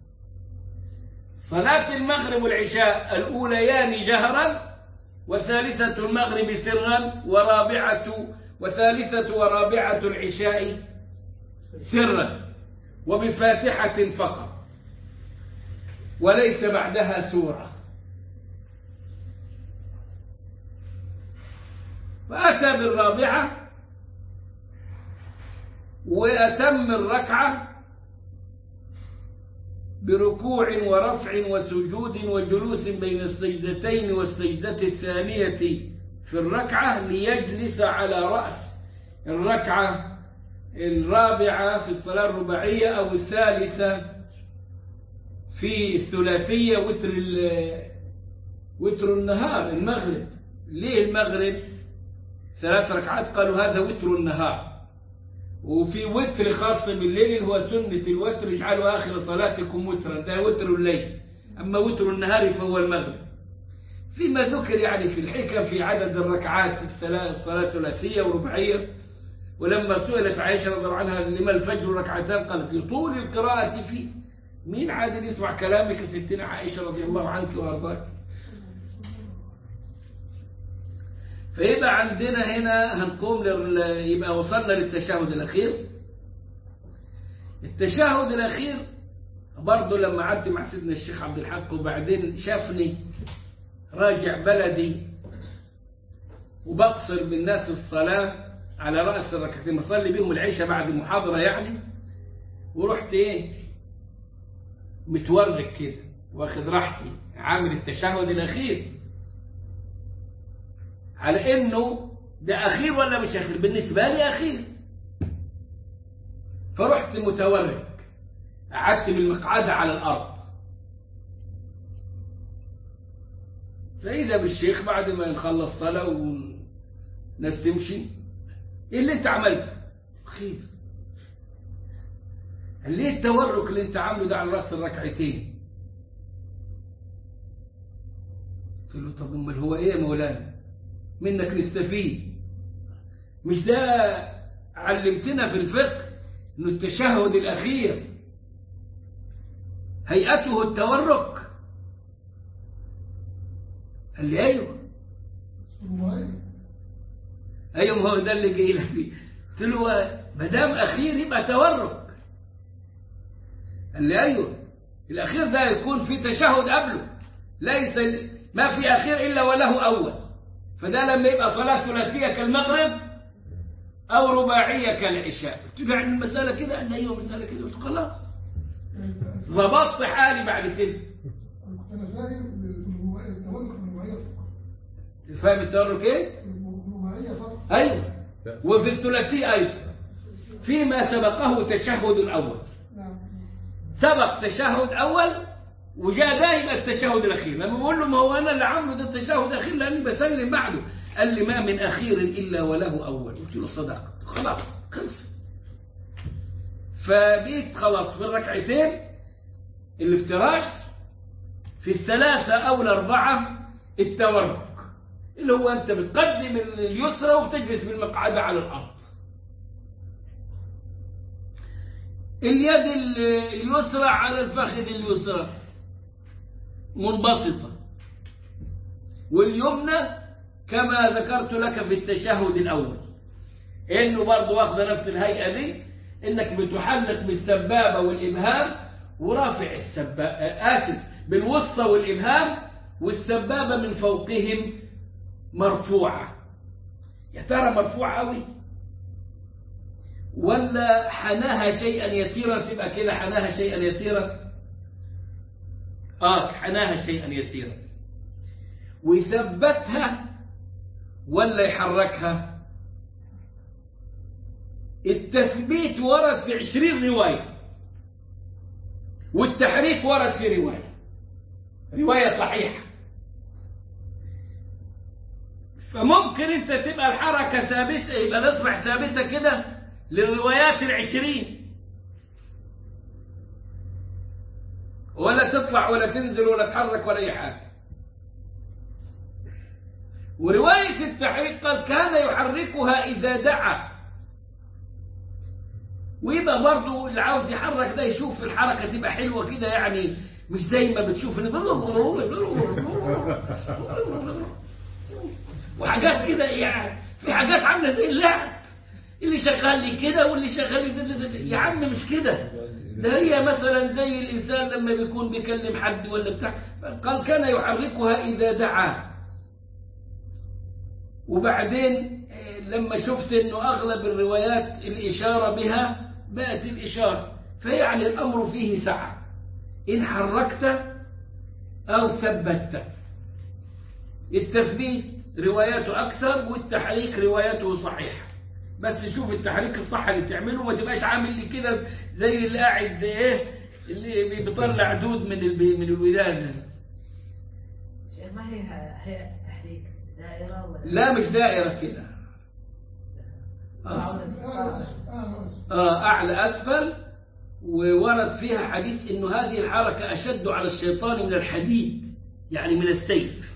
صلاة المغرب والعشاء الأوليان جهرا وثالثة المغرب سرا ورابعة وثالثة ورابعة العشاء سرا وبفاتحة فقط وليس بعدها سورة فأتى بالرابعة وأتم الركعة بركوع ورفع وسجود وجلوس بين السجدتين والسجدة الثانية في الركعة ليجلس على رأس الركعة الرابعة في الصلاة الرباعية أو الثالثة في الثلاثية وتر وتر النهار المغرب ليه المغرب ثلاث ركعات قالوا هذا وتر النهار وفي وتر خاص بالليل اللي هو سنة الوتر اجعلوا آخر صلاتكم وترا ده وتر الليل أما وتر النهار فهو المغرب فيما ذكر يعني في الحكم في عدد الركعات الثلاث الصلاة الثلاثية ورباعية ولما سئلت عائشة رضي الله عنها لما الفجر ركعتان قالت لطول القراءة فيه مين عادل يسمع كلامك يا ستنا عائشة رضي الله عنك وأرضاك فيبقى عندنا هنا هنقوم لل... يبقى وصلنا للتشهد الأخير التشهد الأخير برضه لما قعدت مع سيدنا الشيخ عبد الحق وبعدين شافني راجع بلدي وبقصر بالناس الصلاة على رأس الركعتين بصلي بيهم العشاء بعد المحاضرة يعني ورحت ايه متورك كده واخد راحتي عامل التشهد الأخير على انه ده اخير ولا مش اخير بالنسبة لي اخير فرحت متورك قعدت بالمقعدة على الارض فاذا بالشيخ بعد ما نخلص صلاة والناس تمشي ايه اللي انت عملته خير قال ليه التورك اللي انت عامله ده على راس الركعتين قلت له طب امال هو ايه يا مولانا منك نستفيد مش ده علمتنا في الفقه انه التشهد الاخير هيئته التورك قال لي ايوه ايوه ما هو ده اللي جاي لك فيه قلت له ما دام اخير يبقى تورك قال لي ايوه الاخير ده يكون في تشهد قبله ليس ما في اخير الا وله اول فده لما يبقى صلاة ثلاثية كالمغرب أو رباعية كالعشاء قلت له يعني المسألة كده قال لي أيوه مسألة كده قلت خلاص ظبطت حالي بعد كده انا فاهم التورك في الرباعيه فقط فاهم التورك ايه؟ الرباعيه فقط أيوه وفي الثلاثية أيضا فيما سبقه تشهد أول نعم سبق تشهد أول وجاء دائما التشهد الأخير لما بقول له ما هو أنا اللي عامله ده التشهد الأخير لأني بسلم بعده قال لي ما من أخير إلا وله أول قلت له صدقت خلاص خلص فبقيت خلاص في الركعتين الافتراش في الثلاثة أو الأربعة التورك اللي هو أنت بتقدم اليسرى وبتجلس بالمقعدة على الأرض اليد اليسرى على الفخذ اليسرى منبسطة واليمنى كما ذكرت لك في التشهد الأول إنه برضه واخدة نفس الهيئة دي إنك بتحلق بالسبابة والإبهام ورافع السبابة آسف بالوسطى والإبهام والسبابة من فوقهم مرفوعة يا ترى مرفوعة أوي ولا حناها شيئا يسيرا تبقى كده حناها شيئا يسيرا آه حناها شيئا يسيرا ويثبتها ولا يحركها التثبيت ورد في عشرين رواية والتحريك ورد في رواية رواية صحيحة فممكن انت تبقى الحركة ثابتة يبقى الاصبع ثابتة كده للروايات العشرين ولا تطلع ولا تنزل ولا تحرك ولا اي حاجة ورواية التحريك قال كان يحركها إذا دعا ويبقى برضه اللي عاوز يحرك ده يشوف الحركة تبقى حلوة كده يعني مش زي ما بتشوف وحاجات كده يعني في حاجات عاملة زي اللعب اللي شغال لي كده واللي شغال لي ده ده ده. يا عم مش كده ده هي مثلا زي الإنسان لما بيكون بيكلم حد ولا بتاع قال كان يحركها إذا دعاه وبعدين لما شفت انه اغلب الروايات الاشاره بها بقت الاشاره فيعني الامر فيه سعه ان حركت او ثبتت التثبيت رواياته اكثر والتحريك رواياته صحيحه بس شوف التحريك الصح اللي تعمله ما تبقاش عامل لي كده زي اللي قاعد ايه اللي بيطلع دود من الب- من الودان ما هي هيئة التحريك؟ ده دائرة ولا لا مش دائرة كده آه. أعلى أعلى استقامة. أسفل أعلى أسفل آه، أعلى أسفل وورد فيها حديث إنه هذه الحركة أشد على الشيطان من الحديد يعني من السيف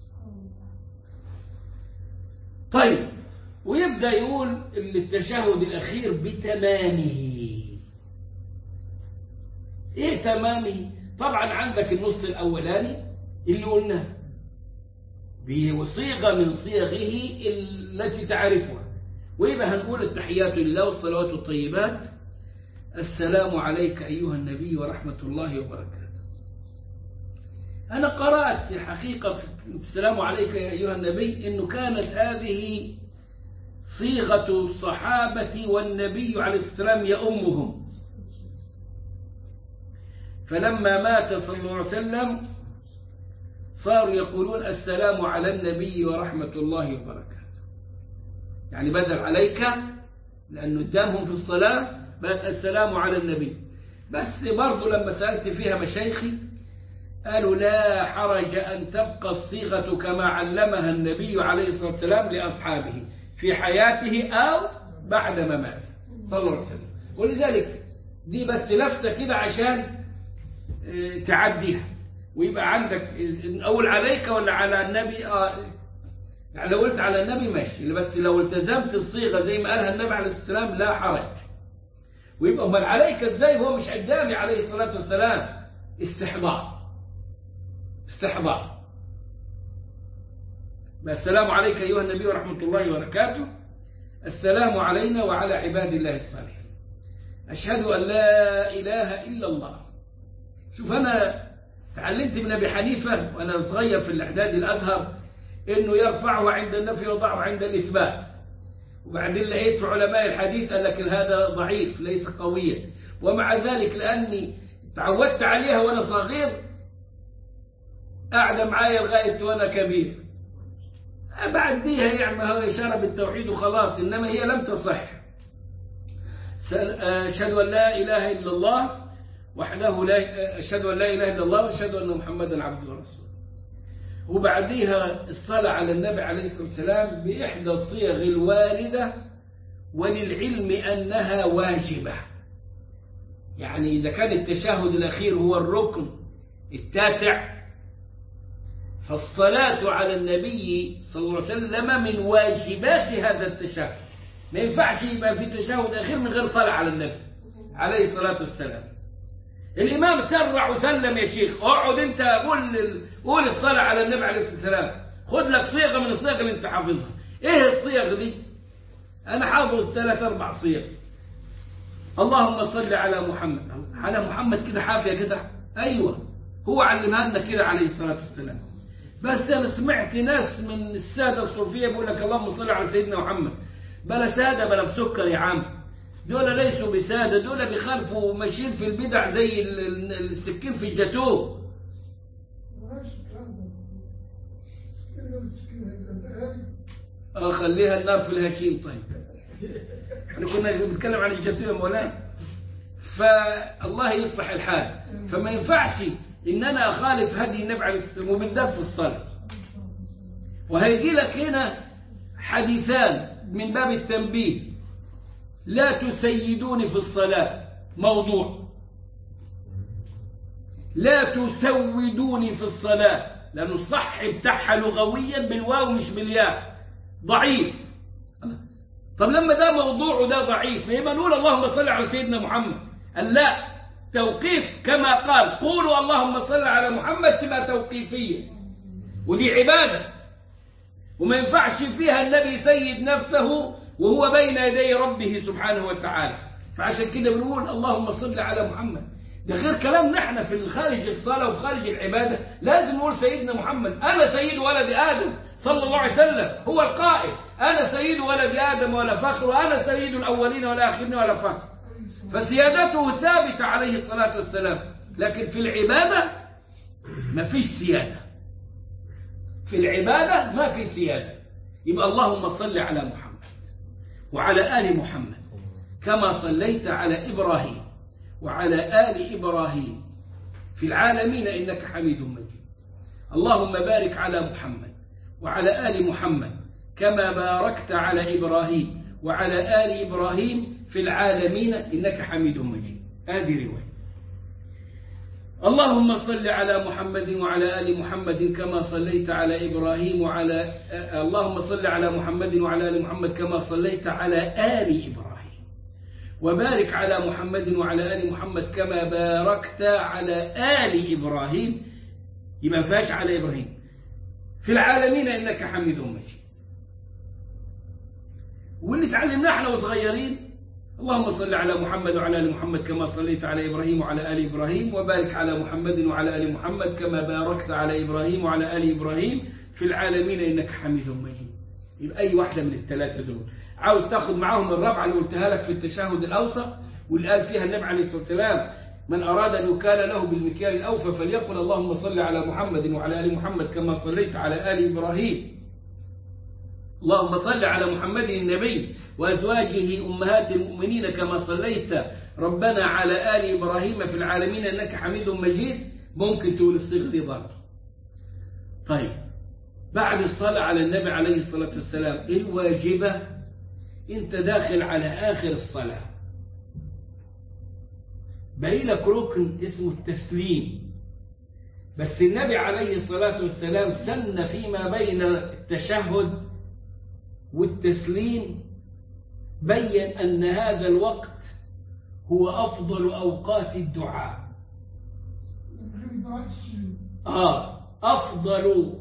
طيب ويبدأ يقول التشهد الأخير بتمامه إيه تمامه طبعا عندك النص الأولاني اللي قلناه بصيغة من صيغه التي تعرفها ويبقى هنقول التحيات لله والصلوات الطيبات السلام عليك أيها النبي ورحمة الله وبركاته أنا قرأت حقيقة في السلام عليك يا أيها النبي أنه كانت هذه صيغة الصحابة والنبي عليه الصلاة والسلام يأمهم فلما مات صلى الله عليه وسلم صاروا يقولون السلام على النبي ورحمة الله وبركاته يعني بدل عليك لأنه قدامهم في الصلاة بقت السلام على النبي بس برضو لما سألت فيها مشايخي قالوا لا حرج أن تبقى الصيغة كما علمها النبي عليه الصلاة والسلام لأصحابه في حياته أو بعد ما مات صلى الله عليه وسلم ولذلك دي بس لفتة كده عشان اه، تعديها ويبقى عندك أقول عليك ولا على النبي آه يعني لو قلت على النبي ماشي بس لو التزمت الصيغة زي ما قالها النبي عليه الصلاة والسلام لا حرج ويبقى امال عليك ازاي هو مش قدامي عليه الصلاة والسلام استحضار استحضار السلام عليك أيها النبي ورحمة الله وبركاته السلام علينا وعلى عباد الله الصالحين أشهد أن لا إله إلا الله شوف أنا تعلمت من أبي حنيفة وأنا صغير في الإعداد الأزهر إنه يرفعه عند النفي ويضعه عند الإثبات وبعدين لقيت في علماء الحديث قال لك هذا ضعيف ليس قويا ومع ذلك لأني تعودت عليها وأنا صغير قاعدة معايا لغاية وأنا كبير بعديها يعني هو إشارة بالتوحيد وخلاص إنما هي لم تصح أشهد أن لا إله إلا الله وحده لا أشهد أن لا إله إلا الله وأشهد أن محمدا عبده ورسوله وبعديها الصلاة على النبي عليه الصلاة والسلام بإحدى الصيغ الواردة وللعلم أنها واجبة يعني إذا كان التشهد الأخير هو الركن التاسع فالصلاة على النبي صلى الله عليه وسلم من واجبات هذا التشهد ما ينفعش يبقى في تشهد أخير من غير صلاة على النبي عليه الصلاة والسلام الإمام سرع وسلم يا شيخ اقعد أنت قول قول الصلاة على النبي عليه الصلاة والسلام خد لك صيغة من الصيغ اللي أنت حافظها إيه الصيغ دي أنا حافظ ثلاث أربع صيغ اللهم صل على محمد على محمد كده حافية كده أيوة هو علمها لنا كده عليه الصلاة والسلام بس أنا سمعت ناس من السادة الصوفية بيقول لك اللهم صل على سيدنا محمد بلا سادة بلا بسكر يا عم دول ليسوا بسادة دول بيخالفوا ماشيين في البدع زي السكين في الجاتوه ماشي الكلام ده كده السكين هيبقى انت غالي اه خليها النار في الهشيم طيب احنا كنا بنتكلم عن الجاتوه يا مولانا فالله يصلح الحال فما ينفعش ان انا اخالف هدي النبي عليه الصلاه والسلام وبالذات في الصلاه وهيجي لك هنا حديثان من باب التنبيه لا تسيدوني في الصلاة موضوع لا تسودوني في الصلاة لأنه الصح بتاعها لغويا بالواو مش بالياء ضعيف طب لما ده موضوع وده ضعيف يبقى نقول اللهم صل على سيدنا محمد قال لا توقيف كما قال قولوا اللهم صل على محمد تبقى توقيفية ودي عبادة وما ينفعش فيها النبي سيد نفسه وهو بين يدي ربه سبحانه وتعالى فعشان كده بنقول اللهم صل على محمد ده غير كلامنا احنا في خارج الصلاة وفي خارج العبادة لازم نقول سيدنا محمد أنا سيد ولد آدم صلى الله عليه وسلم هو القائد أنا سيد ولد آدم ولا فخر وأنا سيد الأولين والآخرين ولا فخر فسيادته ثابتة عليه الصلاة والسلام لكن في العبادة ما فيش سيادة في العبادة ما في سيادة يبقى اللهم صل على محمد وعلى آل محمد كما صليت على إبراهيم وعلى آل وعلى آل محمد كما باركت على إبراهيم وعلى آل إبراهيم في العالمين إنك حميد مجيد هذه رواية اللهم صل على محمد وعلى آل محمد كما صليت على إبراهيم وعلى آه، اللهم صل على محمد وعلى آل محمد كما صليت على آل إبراهيم وبارك على محمد وعلى آل محمد كما باركت على آل إبراهيم يبقى ما فيهاش على إبراهيم في العالمين إنك حميد مجيد واللي تعلمناه احنا وصغيرين اللهم صل على محمد وعلى ال محمد كما صليت على ابراهيم وعلى ال ابراهيم وبارك على محمد وعلى ال محمد كما باركت على ابراهيم وعلى ال ابراهيم في العالمين انك حميد مجيد يبقى اي واحده من الثلاثه دول عاوز تاخد معاهم الرابعه اللي قلتها لك في التشهد الاوسط واللي قال فيها النبي عليه الصلاه والسلام من اراد ان يكال له بالمكيال الاوفى فليقل اللهم صل على محمد وعلى ال محمد كما صليت على ال ابراهيم اللهم صل على محمد النبي وأزواجه أمهات المؤمنين كما صليت ربنا على آل إبراهيم في العالمين أنك حميد مجيد ممكن تقول الصيغة دي برضه طيب بعد الصلاة على النبي عليه الصلاة والسلام الواجبة انت داخل على آخر الصلاة باقي لك ركن اسمه التسليم بس النبي عليه الصلاة والسلام سن فيما بين التشهد والتسليم بين أن هذا الوقت هو أفضل أوقات الدعاء آه أفضل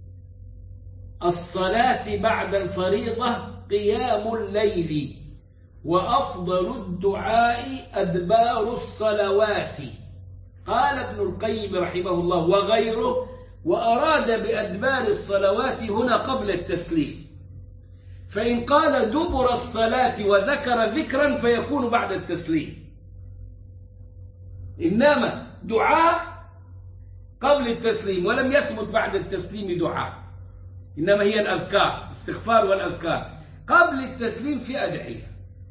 الصلاة بعد الفريضة قيام الليل وأفضل الدعاء أدبار الصلوات قال ابن القيم رحمه الله وغيره وأراد بأدبار الصلوات هنا قبل التسليم فإن قال دبر الصلاة وذكر ذكرا فيكون بعد التسليم إنما دعاء قبل التسليم ولم يثبت بعد التسليم دعاء إنما هي الأذكار استغفار والأذكار قبل التسليم في أدعية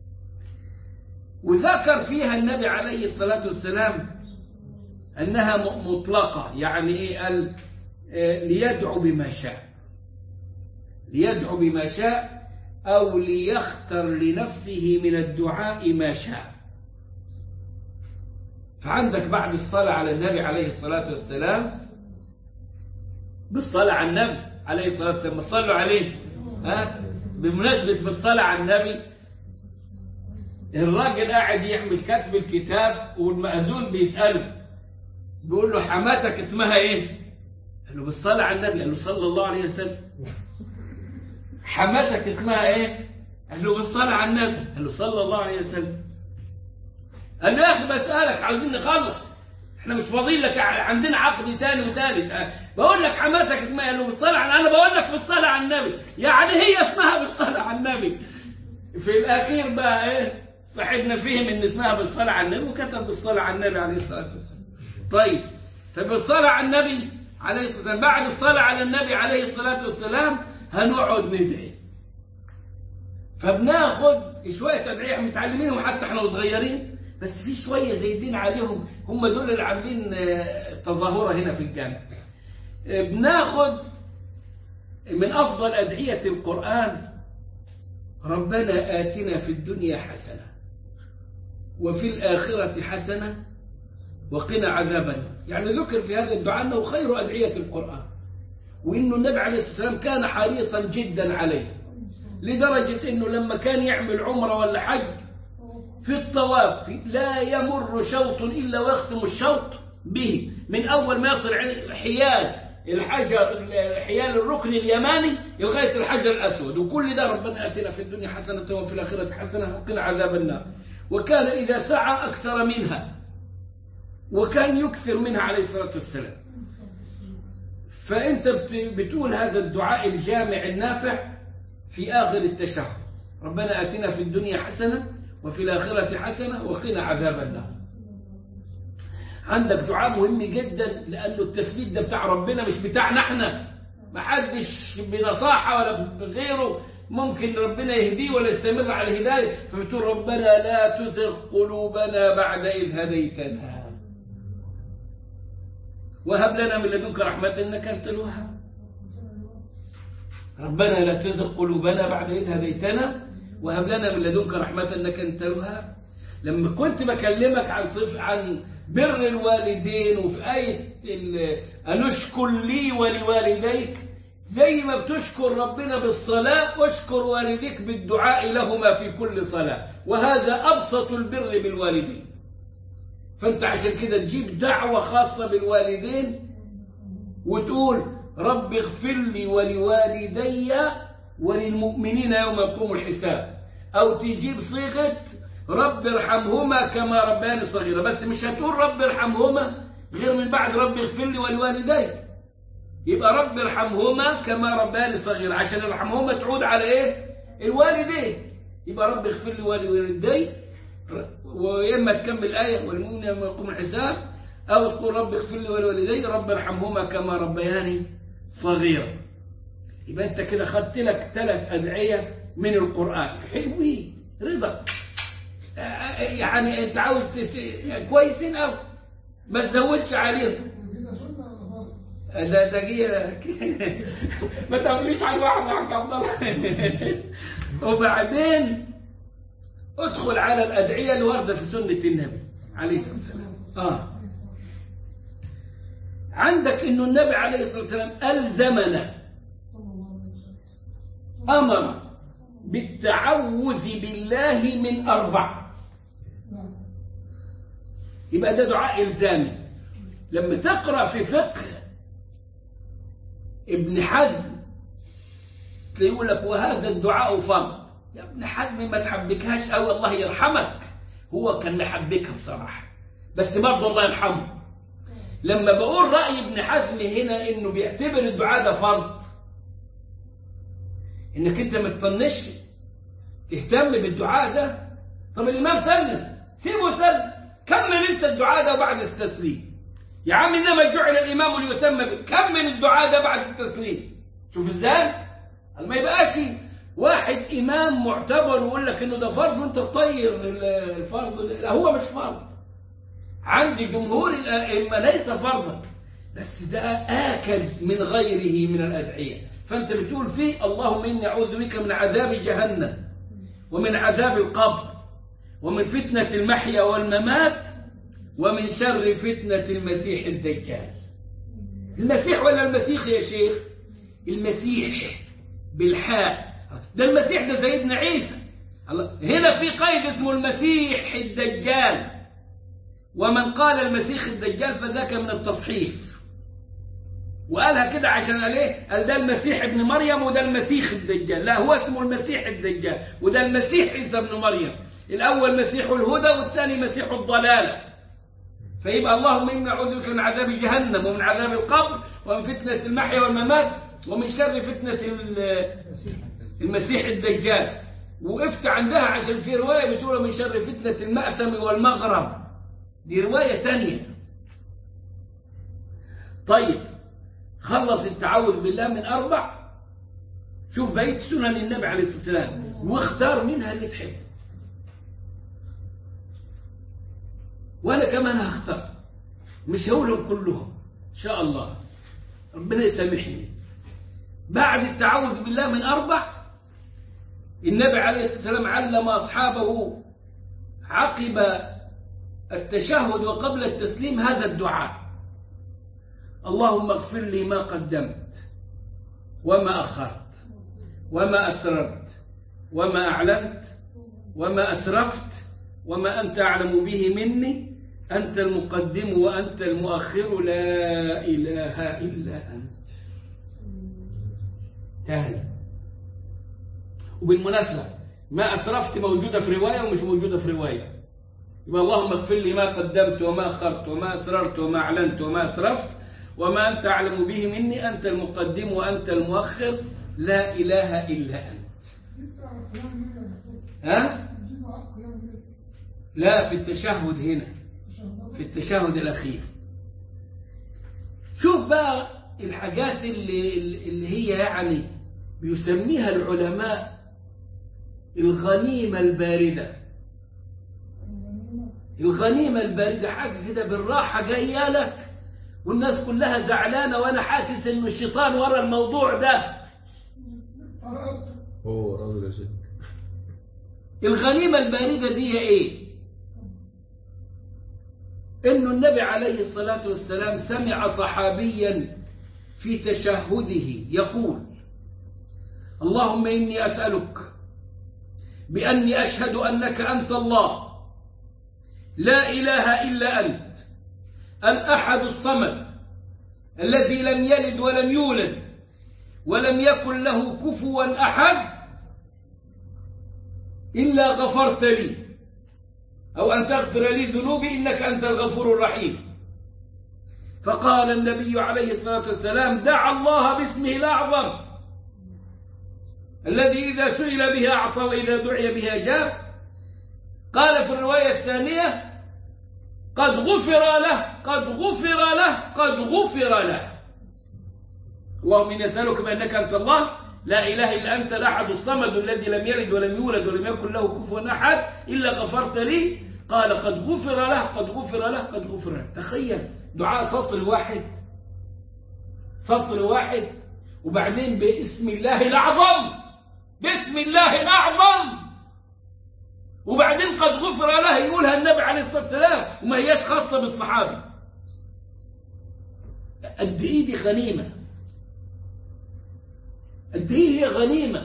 وذكر فيها النبي عليه الصلاة والسلام أنها مطلقة يعني إيه قال ليدعو بما شاء ليدعو بما شاء أو ليختر لنفسه من الدعاء ما شاء فعندك بعد الصلاة على النبي عليه الصلاة والسلام بالصلاة على النبي عليه الصلاة والسلام صلوا عليه ها بمناسبة بالصلاة على النبي الراجل قاعد يعمل كتب الكتاب والمأذون بيسأله بيقول له حماتك اسمها ايه قال له بالصلاة على النبي قال له صلى الله عليه وسلم حماتك اسمها ايه قال له بالصلاة على النبي قال له صلى الله عليه وسلم قال له يا اخي بسألك عاوزين نخلص احنا مش فاضيين لك عندنا عقد تاني وتالت بقول لك حماتك اسمها قال له بالصلاة على انا بقول لك بالصلاة على النبي يعني هي اسمها بالصلاة على النبي في الاخير بقى ايه صاحبنا فهم ان اسمها بالصلاة على النبي وكتب بالصلاة على النبي عليه الصلاة والسلام طيب فبالصلاة على النبي عليه الصلاة والسلام بعد الصلاة على النبي عليه الصلاة والسلام هنقعد ندعي فبناخد شوية أدعية متعلمينهم حتى احنا صغيرين بس في شوية زايدين عليهم هم دول اللي عاملين تظاهرة هنا في الجامع بناخد من أفضل أدعية القرآن ربنا آتنا في الدنيا حسنة وفي الآخرة حسنة وقنا عذاب النار يعني ذكر في هذا الدعاء أنه خير أدعية القرآن وإنه النبي عليه الصلاة والسلام كان حريصا جدا عليه لدرجة أنه لما كان يعمل عمرة ولا حج في الطواف لا يمر شوط إلا ويختم الشوط به من أول ما يصل حيال الحجر حيال الركن اليماني لغاية الحجر الأسود وكل ده ربنا آتنا في الدنيا حسنة وفي الآخرة حسنة وقنا عذاب النار وكان إذا سعى أكثر منها وكان يكثر منها عليه الصلاة والسلام فأنت بتقول هذا الدعاء الجامع النافع في آخر التشهد ربنا آتنا في الدنيا حسنة وفي الآخرة حسنة وقنا عذاب النار عندك دعاء مهم جدا لأنه التثبيت ده بتاع ربنا مش بتاعنا احنا ما حدش بنصاحة ولا بغيره ممكن ربنا يهديه ولا يستمر على الهداية فبتقول ربنا لا تزغ قلوبنا بعد إذ هديتنا وهب لنا من لدنك رحمة إنك أنت الوهاب ربنا لا تزغ قلوبنا بعد إذ هديتنا وهب لنا من لدنك رحمة إنك أنت الوهاب لما كنت بكلمك عن صف عن بر الوالدين وفي آية ال- أن اشكر لي ولوالديك زي ما بتشكر ربنا بالصلاة اشكر والديك بالدعاء لهما في كل صلاة وهذا أبسط البر بالوالدين فأنت عشان كده تجيب دعوة خاصة بالوالدين وتقول رب اغفر لي ولوالدي وللمؤمنين يوم يقوم الحساب أو تجيب صيغة رب ارحمهما كما ربياني صغيرة بس مش هتقول رب ارحمهما غير من بعد رب اغفر لي ولوالدي يبقى رب ارحمهما كما ربياني صغيرة عشان ارحمهما تعود على ايه الوالدين يبقى رب اغفر لي ولوالدي وإما تكمل الآية والمؤمن يوم يقوم الحساب أو تقول رب اغفر لي ولوالدي رب ارحمهما كما ربياني صغيرا يبقى أنت كده خدت لك ثلاث أدعية من القرآن حلوين رضا يعني أنت عاوز تت- كويسين أو ما تزودش عليهم وكده سنة ولا فرض؟ ده ده جه ما تقوليش على الواحد يا حاج عبد الله وبعدين ادخل على الأدعية اللي واردة في سنة النبي عليه الصلاة والسلام آه عندك إنه النبي عليه الصلاة والسلام ألزمنا صلى الله عليه وسلم أمر بالتعوذ بالله من أربع نعم يبقى ده دعاء إلزامي لما تقرأ في فقه ابن حزم تلاقيه يقول لك وهذا الدعاء فرض يا ابن حزم ما تحبكهاش أوي الله يرحمك هو كان محبكها بصراحة بس برضه الله يرحمه لما بقول رأي ابن حزم هنا انه بيعتبر الدعاء ده فرض انك انت ما تطنش تهتم بالدعاء ده طب الامام سلم سيبه سلم كمل انت الدعاء ده بعد التسليم يا عم انما جعل الامام ليتم به كمل الدعاء ده بعد التسليم شوف ازاي قال ما يبقاش واحد امام معتبر ويقول لك انه ده فرض وانت تطير الفرض لا هو مش فرض عند جمهور الائمه ليس فرضا بس ده آكل من غيره من الأدعية فأنت بتقول فيه اللهم إني أعوذ بك من عذاب جهنم ومن عذاب القبر ومن فتنة المحيا والممات ومن شر فتنة المسيح الدجال المسيح ولا المسيح يا شيخ المسيح بالحاء ده المسيح ده سيدنا عيسى الله هنا في قيد اسمه المسيح الدجال ومن قال المسيح الدجال فذاك من التصحيف وقالها كده عشان قال ايه قال ده المسيح ابن مريم وده المسيح الدجال لا هو اسمه المسيح الدجال وده المسيح عيسى ابن مريم الاول مسيح الهدى والثاني مسيح الضلاله فيبقى اللهم إنا أعوذ بك من عذاب جهنم ومن عذاب القبر ومن فتنة المحيا والممات ومن شر فتنة ال- المسيح الدجال وقفت عندها عشان في رواية بتقول من شر فتنة المأثم والمغرم دي رواية تانية طيب خلص التعوذ بالله من أربع شوف بقية سنن النبي عليه الصلاة والسلام واختار منها اللي تحب وأنا كمان هختار مش هقولهم كلهم إن شاء الله ربنا يسامحني بعد التعوذ بالله من أربع النبي عليه الصلاة والسلام علم أصحابه عقب التشهد وقبل التسليم هذا الدعاء اللهم اغفر لي ما قدمت وما أخرت وما أسررت وما أعلنت وما أسرفت وما أنت أعلم به مني أنت المقدم وأنت المؤخر لا إله إلا أنت تاني وبالمناسبة ما أسرفت موجودة في رواية ومش موجودة في رواية يبقى اللهم اغفر لي ما قدمت وما أخرت وما أسررت وما أعلنت وما أسرفت وما أنت أعلم به مني أنت المقدم وأنت المؤخر لا إله إلا أنت جبت على كلام مين يا دكتور؟ ها؟ جبت على كلام مين؟ لا في التشهد هنا عشان في التشهد الأخير شوف بقى الحاجات اللي, اللي هي يعني بيسميها العلماء الغنيمة الباردة الغنيمة الباردة حاجة كده بالراحة جاية لك والناس كلها زعلانة وأنا حاسس إن الشيطان ورا الموضوع ده أسود الغنيمة الباردة دي ايه انه النبي عليه الصلاة والسلام سمع صحابيا في تشهده يقول اللهم إني أسألك بأني أشهد أنك أنت الله لا إله إلا أنت الأحد الصمد الذي لم يلد ولم يولد ولم يكن له كفوا أحد إلا غفرت لي أو أن تغفر لي ذنوبي إنك أنت الغفور الرحيم فقال النبي عليه الصلاة والسلام دعا الله باسمه الأعظم الذي إذا سئل به أعطى وإذا دعي به أجاب قال في الرواية الثانية قد غفر له قد غفر له قد غفر له اللهم إني أسألك بأنك أنت الله لا إله إلا أنت الأحد الصمد الذي لم يلد ولم يولد ولم يكن له كفوا أحد إلا غفرت لي قال قد غفر له قد غفر له قد غفر له تخيل دعاء سطر واحد سطر واحد وبعدين باسم الله الأعظم باسم الله الأعظم وبعدين قد غفر له يقولها النبي عليه الصلاة والسلام وما هياش خاصة بالصحابي قد ايه دي غنيمة قد ايه هي غنيمة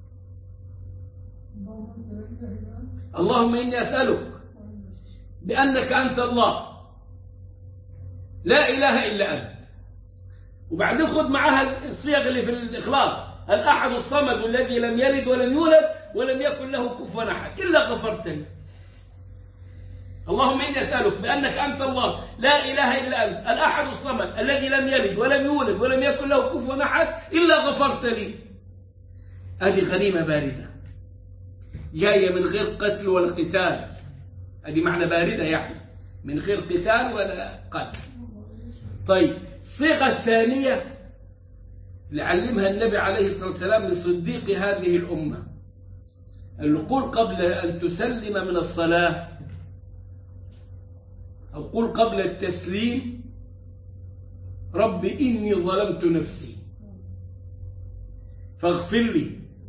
اللهم إني أسألك بأنك أنت الله لا إله إلا أنت وبعدين خد معاها الصيغ اللي في الإخلاص الأحد الصمد الذي لم يلد ولم يولد ولم يكن له كفوا أحد إلا غفرت لي اللهم إني أسألك بأنك أنت الله لا إله إلا أنت الأحد الصمد الذي لم يلد ولم يولد ولم يكن له كفوا أحد إلا غفرت لي هذه غنيمة باردة جاية من غير قتل ولا قتال هذه معنى باردة يعني من غير قتال ولا قتل طيب الصيغة الثانية اللي علمها النبي عليه الصلاة والسلام لصديق هذه الأمة القول قبل أن تسلم من الصلاة أو قل قبل التسليم رب إني ظلمت نفسي فاغفر لي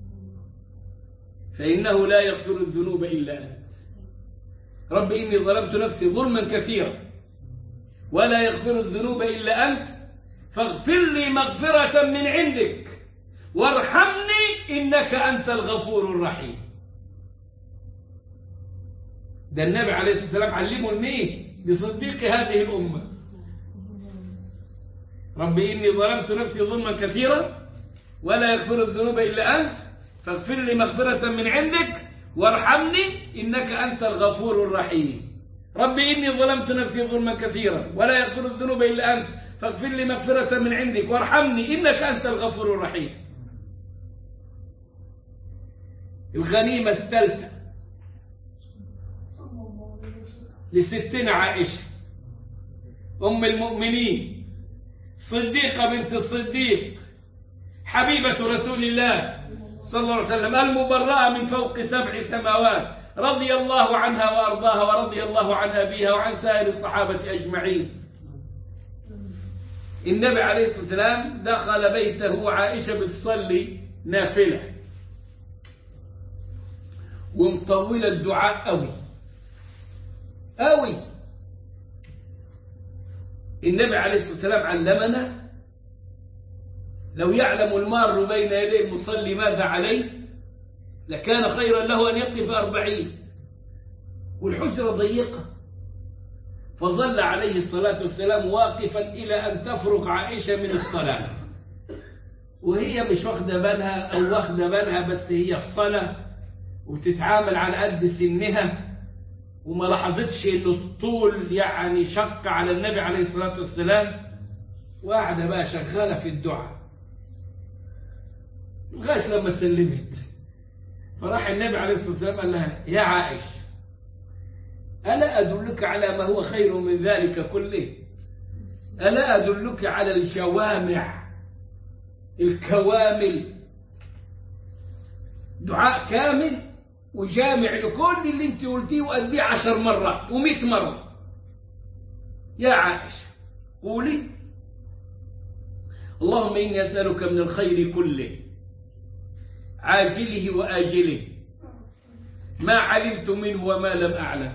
فإنه لا يغفر الذنوب إلا أنت رب إني ظلمت نفسي ظلما كثيرا ولا يغفر الذنوب إلا أنت فاغفر لي مغفرة من عندك وارحمني إنك أنت الغفور الرحيم ده النبي عليه الصلاة والسلام علمه لمين لصديق هذه الأمة رب إني ظلمت نفسي ظلما كثيرا ولا يغفر الذنوب إلا أنت فاغفر لي مغفرة من عندك وارحمني إنك أنت الغفور الرحيم رب إني ظلمت نفسي ظلما كثيرا ولا يغفر الذنوب إلا أنت فاغفر لي مغفرة من عندك وارحمني إنك أنت الغفور الرحيم الغنيمة الثالثة لستنا عائشة أم المؤمنين صديقة بنت الصديق حبيبة رسول الله صلى الله عليه وسلم المبرأة من فوق سبع سماوات رضي الله عنها وأرضاها ورضي الله عن أبيها وعن سائر الصحابة أجمعين النبي عليه الصلاة والسلام دخل بيته وعائشة بتصلي نافلة ومطولة الدعاء قوي قوي النبي عليه الصلاة والسلام علمنا لو يعلم المار بين يدي المصلي ماذا عليه لكان خيرا له أن يقف أربعين والحجرة ضيقة فظل عليه الصلاة والسلام واقفا إلى أن تفرق عائشة من الصلاة وهي مش واخدة بالها أو واخدة بالها بس هي في صلاة وتتعامل على قد سنها وما لاحظتش انه الطول يعني شق على النبي عليه الصلاة والسلام وقاعدة بقى شغالة في الدعاء لغاية لما سلمت فراح النبي عليه الصلاة والسلام قال لها يا عائش ألا أدلك على ما هو خير من ذلك كله ألا أدلك على الجوامع الكوامل دعاء كامل وجامع لكل اللي انت قلتيه وأديه عشر مرات ومئة مرة يا عائش قولي اللهم إني أسألك من الخير كله عاجله وآجله ما علمت منه وما لم أعلم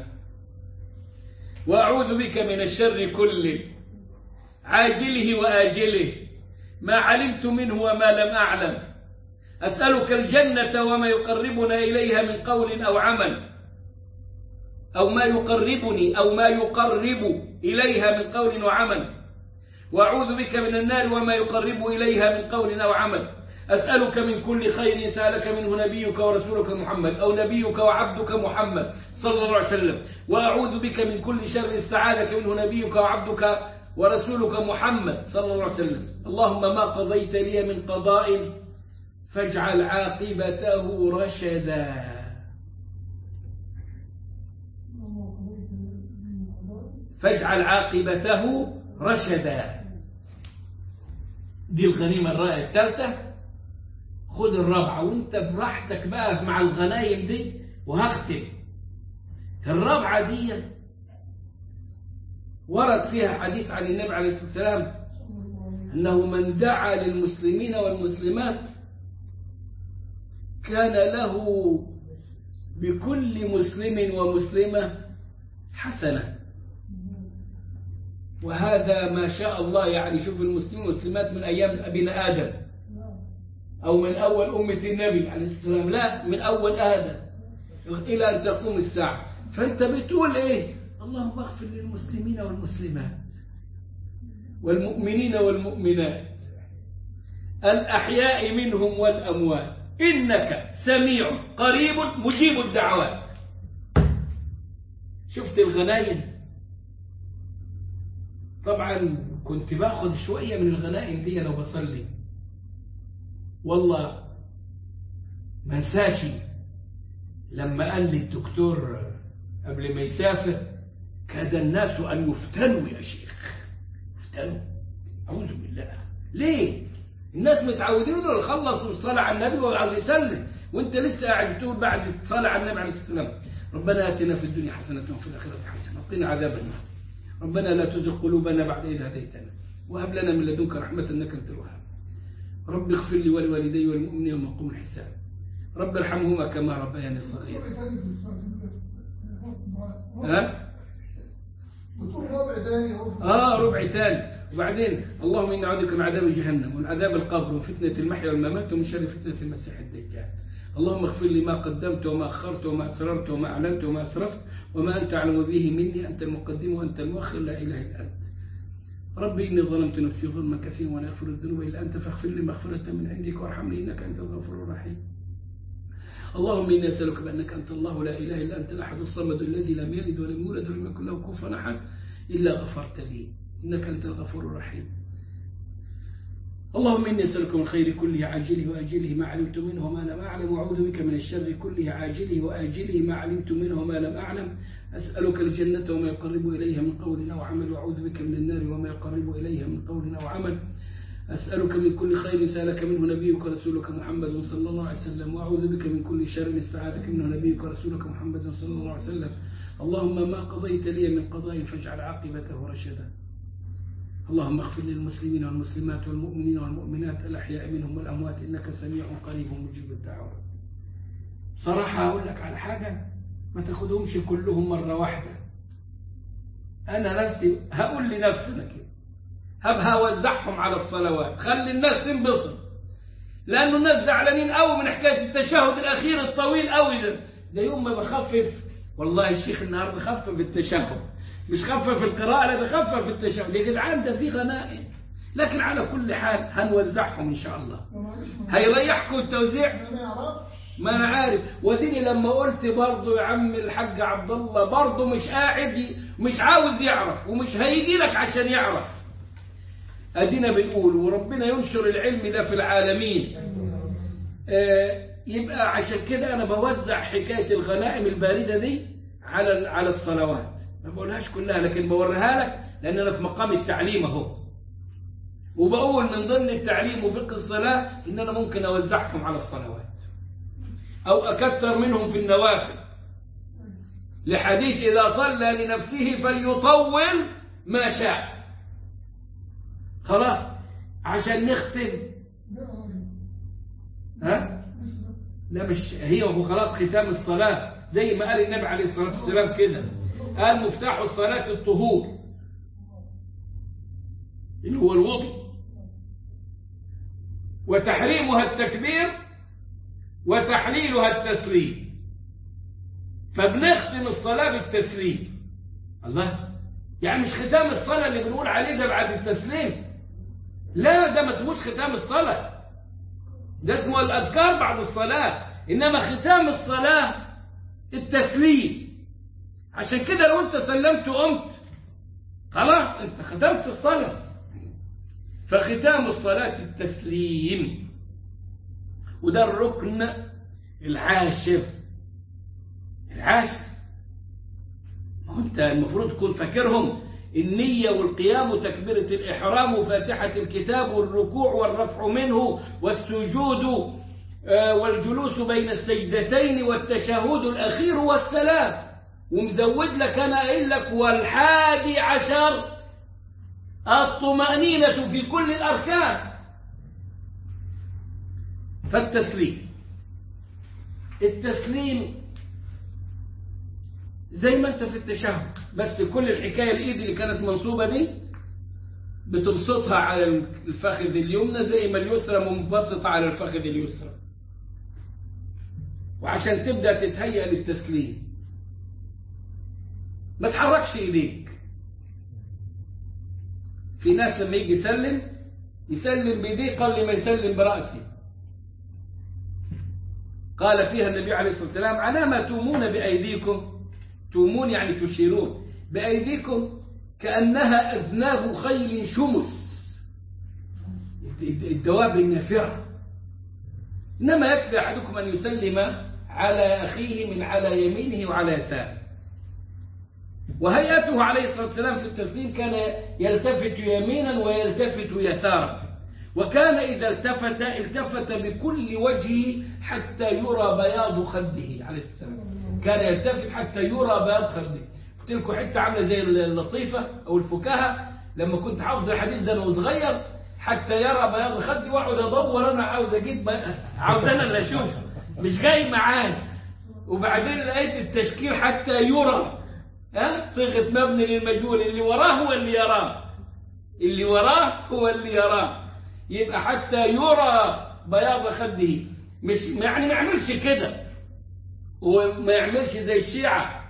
وأعوذ بك من الشر كله عاجله وآجله ما علمت منه وما لم أعلم أسألك الجنة وما يقربنا إليها من قول أو عمل أو ما يقربني أو ما يقرب إليها من قول وعمل وأعوذ بك من النار وما يقرب إليها من قول أو عمل أسألك من كل خير سألك منه نبيك ورسولك محمد أو نبيك وعبدك محمد صلى الله عليه وسلم وأعوذ بك من كل شر استعاذك منه نبيك وعبدك ورسولك محمد صلى الله عليه وسلم اللهم ما قضيت لي من قضاء فاجعل عاقبته رشدا فاجعل عاقبته رشدا دي الغنيمة الرائعة الثالثة خد الرابعة وانت براحتك بقى مع الغنايم دي وهختم الرابعة دي ورد فيها حديث عن النبي عليه الصلاة والسلام أنه من دعا للمسلمين والمسلمات كان له بكل مسلم ومسلمة حسنة وهذا ما شاء الله يعني شوف المسلمين والمسلمات من أيام أبينا آدم أو من أول أمة النبي عليه الصلاة والسلام لا من أول آدم إلى أن تقوم الساعة فأنت بتقول إيه اللهم اغفر للمسلمين والمسلمات والمؤمنين والمؤمنات الأحياء منهم والأموات إنك سميع قريب مجيب الدعوات شفت الغنايم طبعا كنت باخذ شوية من الغنائم دي لو بصلي والله ما انساش لما قال لي الدكتور قبل ما يسافر كاد الناس أن يفتنوا يا شيخ يفتنوا أعوذ بالله ليه الناس متعودين انه يخلص الصلاة على النبي وعايز يسلم وانت لسه قاعد بتقول بعد الصلاة على النبي عليه الصلاة والسلام ربنا آتنا في الدنيا حسنة وفي الآخرة حسنة وقنا عذاب النار ربنا لا تزغ قلوبنا بعد إذ هديتنا وهب لنا من لدنك رحمة إنك أنت الوهاب رب اغفر لي ولوالدي والمؤمنين يوم يقوم الحساب رب ارحمهما كما ربياني صغيرا ها بتقول رابع تاني اهو اه ربع ثاني وبعدين اللهم إنا نعوذ بك من عذاب جهنم ومن عذاب القبر وفتنة المحيا والممات ومن شر فتنة المسيح الدجال اللهم اغفر لي ما قدمت وما أخرت وما أسررت وما أعلنت وما أسرفت وما أنت أعلم به مني أنت المقدم وأنت المؤخر لا إله إلا أنت ربي إني ظلمت نفسي ظلما كثيرا ولا يغفر الذنوب إلا أنت فاغفر لي مغفرة من عندك وارحمني إنك أنت الغفور الرحيم اللهم إني أسألك بأنك أنت الله لا إله إلا أنت الأحد الصمد الذي لم يلد ولم يولد ولم يكن له كفوا أحد إلا غفرت لي إنك أنت الغفور الرحيم اللهم إني أسألك من خير كله عاجله وآجله ما علمت منه وما لم أعلم وأعوذ بك من الشر كله عاجله وآجله ما علمت منه وما لم أعلم أسألك الجنة وما يقرب إليها من قول أو عمل وأعوذ بك من النار وما يقرب إليها من قول أو عمل أسألك من كل خير سألك منه نبيك ورسولك محمد صلى الله عليه وسلم وأعوذ بك من كل شر استعاذك منه نبيك ورسولك محمد صلى الله عليه وسلم اللهم ما قضيت لي من قضاء فاجعل عاقبته رشدا اللهم اغفر للمسلمين والمسلمات والمؤمنين والمؤمنات الأحياء منهم والأموات إنك سميع قريب مجيب الدعوات صراحة أقول لك على حاجة ما تاخدهمش كلهم مرة واحدة أنا نفسي هقول لنفسنا كده هبها أوزعهم على الصلوات خلي الناس تنبسط لأنه الناس زعلانين قوي من حكاية التشهد الأخير الطويل قوي ده ده يوم ما بخفف والله الشيخ النهارده خفف التشهد مش خفف القراءة لا ده خفف التشهد يا جدعان ده في غنائم لكن على كل حال هنوزعهم إن شاء الله معلش ما هيريحكم التوزيع ما يعرفش ما انا عارف وديني لما قلت برضه يا عم الحاج عبد الله برضه مش قاعد ي- مش عاوز يعرف ومش هيجي لك عشان يعرف ادينا بنقول وربنا ينشر العلم ده في العالمين آه، يبقى عشان كده انا بوزع حكايه الغنائم البارده دي على على الصلوات ما بقولهاش كلها لكن بوريها لك لان انا في مقام التعليم اهو وبقول من ضمن التعليم وفقه الصلاه ان انا ممكن اوزعهم على الصلوات أو أكثر منهم في النوافل لحديث إذا صلى لنفسه فليطول ما شاء خلاص عشان نختم لا راجل ها لسه لا مش هي هو خلاص ختام الصلاة زي ما قال النبي عليه الصلاة والسلام كده قال مفتاح الصلاة الطهور اللي هو الوضوء وتحريمها التكبير وتحليلها التسليم فبنختم الصلاة بالتسليم الله يعني مش ختام الصلاة اللي بنقول عليه ده بعد التسليم لا ده ما اسموش ختام الصلاة ده اسمه الأذكار بعد الصلاة إنما ختام الصلاة التسليم عشان كده لو أنت سلمت وقمت خلاص أنت ختمت الصلاة فختام الصلاة التسليم وده الركن العاشر العاشر ما هو أنت المفروض تكون فاكرهم النية والقيام وتكبيرة الإحرام وفاتحة الكتاب والركوع والرفع منه والسجود آه، والجلوس بين السجدتين والتشهد الأخير والسلام ومزود لك أنا قايل لك والحادي عشر الطمأنينة في كل الأركان فالتسليم التسليم زي ما انت في التشهد بس كل الحكاية الإيد اللي كانت منصوبة دي بتبسطها على الفخذ اليمنى زي ما اليسرى منبسطة على الفخذ اليسرى وعشان تبدأ تتهيأ للتسليم ما تحركش ايديك في ناس لما يجي يسلم يسلم بيديه قبل ما يسلم برأسه قال فيها النبي عليه الصلاة والسلام على ما تومون بأيديكم تومون يعني تشيرون بأيديكم كأنها أذناب خيل شمس الدواب النافعة إنما يكفي أحدكم أن يسلم على أخيه من على يمينه وعلى يساره وهيئته عليه الصلاة والسلام في التسليم كان يلتفت يمينا ويلتفت يسارا وكان إذا التفت التفت بكل وجهه حتى يرى بياض خده عليه السلام كان يلتفت حتى يرى بياض خده قلت لكم حتة عاملة زي اللطيفة أو الفكاهة لما كنت حافظ الحديث ده أنا صغير حتى يرى بياض خدي واقعد ادور انا عاوز اجيب عاوز انا اللي اشوف مش جاي معايا وبعدين لقيت التشكيل حتى يرى ها صيغه مبني للمجهول اللي وراه هو اللي يراه اللي وراه هو اللي يراه يبقى حتى يرى بياض خده مش يعني ما يعملش كده وما يعملش زي الشيعة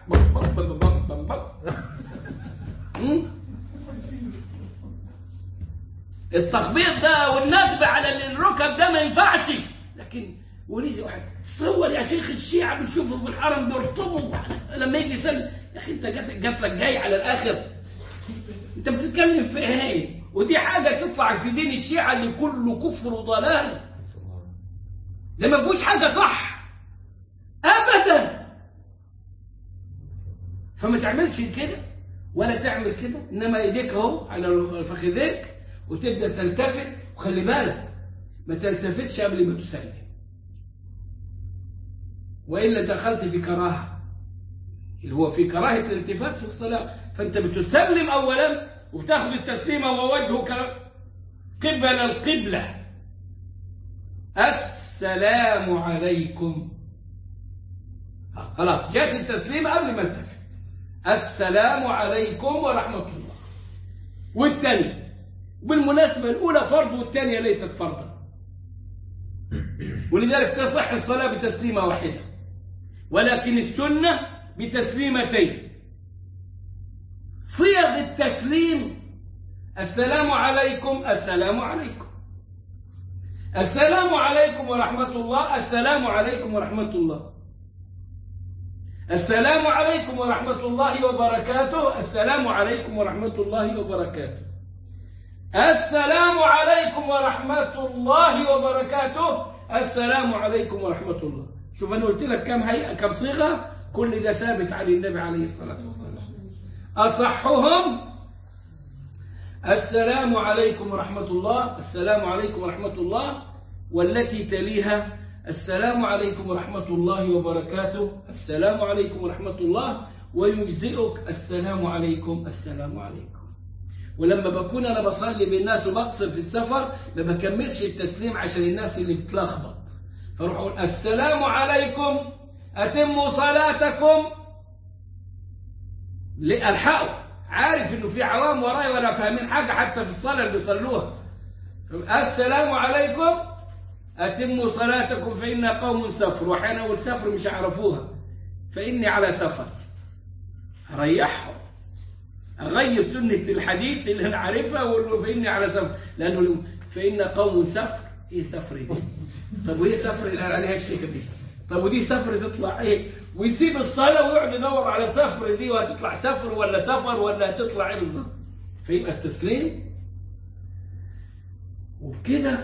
التخبيط ده والندب على الركب ده ما ينفعش لكن ونيجي واحد تصور يا شيخ الشيعة بنشوفه في الحرم بيرطبوا لما يجي يسلم يا اخي انت جات جات لك جاي على الاخر انت بتتكلم في ايه ودي حاجة تطلع في دين الشيعة اللي كله كفر وضلال ده ما فيهوش حاجة صح ابدا فما تعملش كده ولا تعمل كده انما ايديك اهو على فخذيك وتبدا تلتفت وخلي بالك ما تلتفتش قبل ما تسلم والا دخلت في كراهه اللي هو في كراهه الالتفات في الصلاه فانت بتسلم اولا وتاخذ التسليم ووجهك قبل القبله السلام عليكم خلاص جاءت التسليم قبل ما التفت السلام عليكم ورحمه الله والثاني بالمناسبة الأولى فرض والثانية ليست فرضا ولذلك تصح الصلاة بتسليمة واحدة ولكن السنة بتسليمتين صيغ التسليم السلام عليكم السلام عليكم السلام عليكم ورحمة الله السلام عليكم ورحمة الله السلام عليكم ورحمة الله وبركاته السلام عليكم ورحمة الله وبركاته السلام عليكم ورحمة الله وبركاته السلام عليكم ورحمة الله شوف أنا قلت لك كم هيئة كم صيغة كل ده ثابت عن النبي عليه الصلاة والسلام أصحهم السلام عليكم ورحمة الله السلام عليكم ورحمة الله والتي تليها السلام عليكم ورحمة الله وبركاته السلام عليكم ورحمة الله ويجزئك السلام عليكم السلام عليكم ولما بكون أنا بصلي بالناس وبقصر في السفر ما بكملش التسليم عشان الناس اللي بتلخبط فروح أقول السلام عليكم أتموا صلاتكم لألحقوا عارف إنه في عوام وراي ولا فاهمين حاجة حتى في الصلاة اللي بيصلوها السلام عليكم أتموا صلاتكم فإن قوم سفر وأحيانا أقول سفر مش يعرفوها فإني على سفر أريحهم أغير سنة الحديث اللي أنا عارفها وأقول له فإني على سفر لأنه فإن قوم سفر إيه سفر دي؟ طب وإيه سفر اللي قال عليها الشيخ دي؟ طب ودي سفر تطلع إيه؟ ويسيب الصلاة ويقعد يدور على سفر دي وهتطلع سفر ولا سفر ولا هتطلع إيه بالظبط؟ فيبقى التسليم وبكده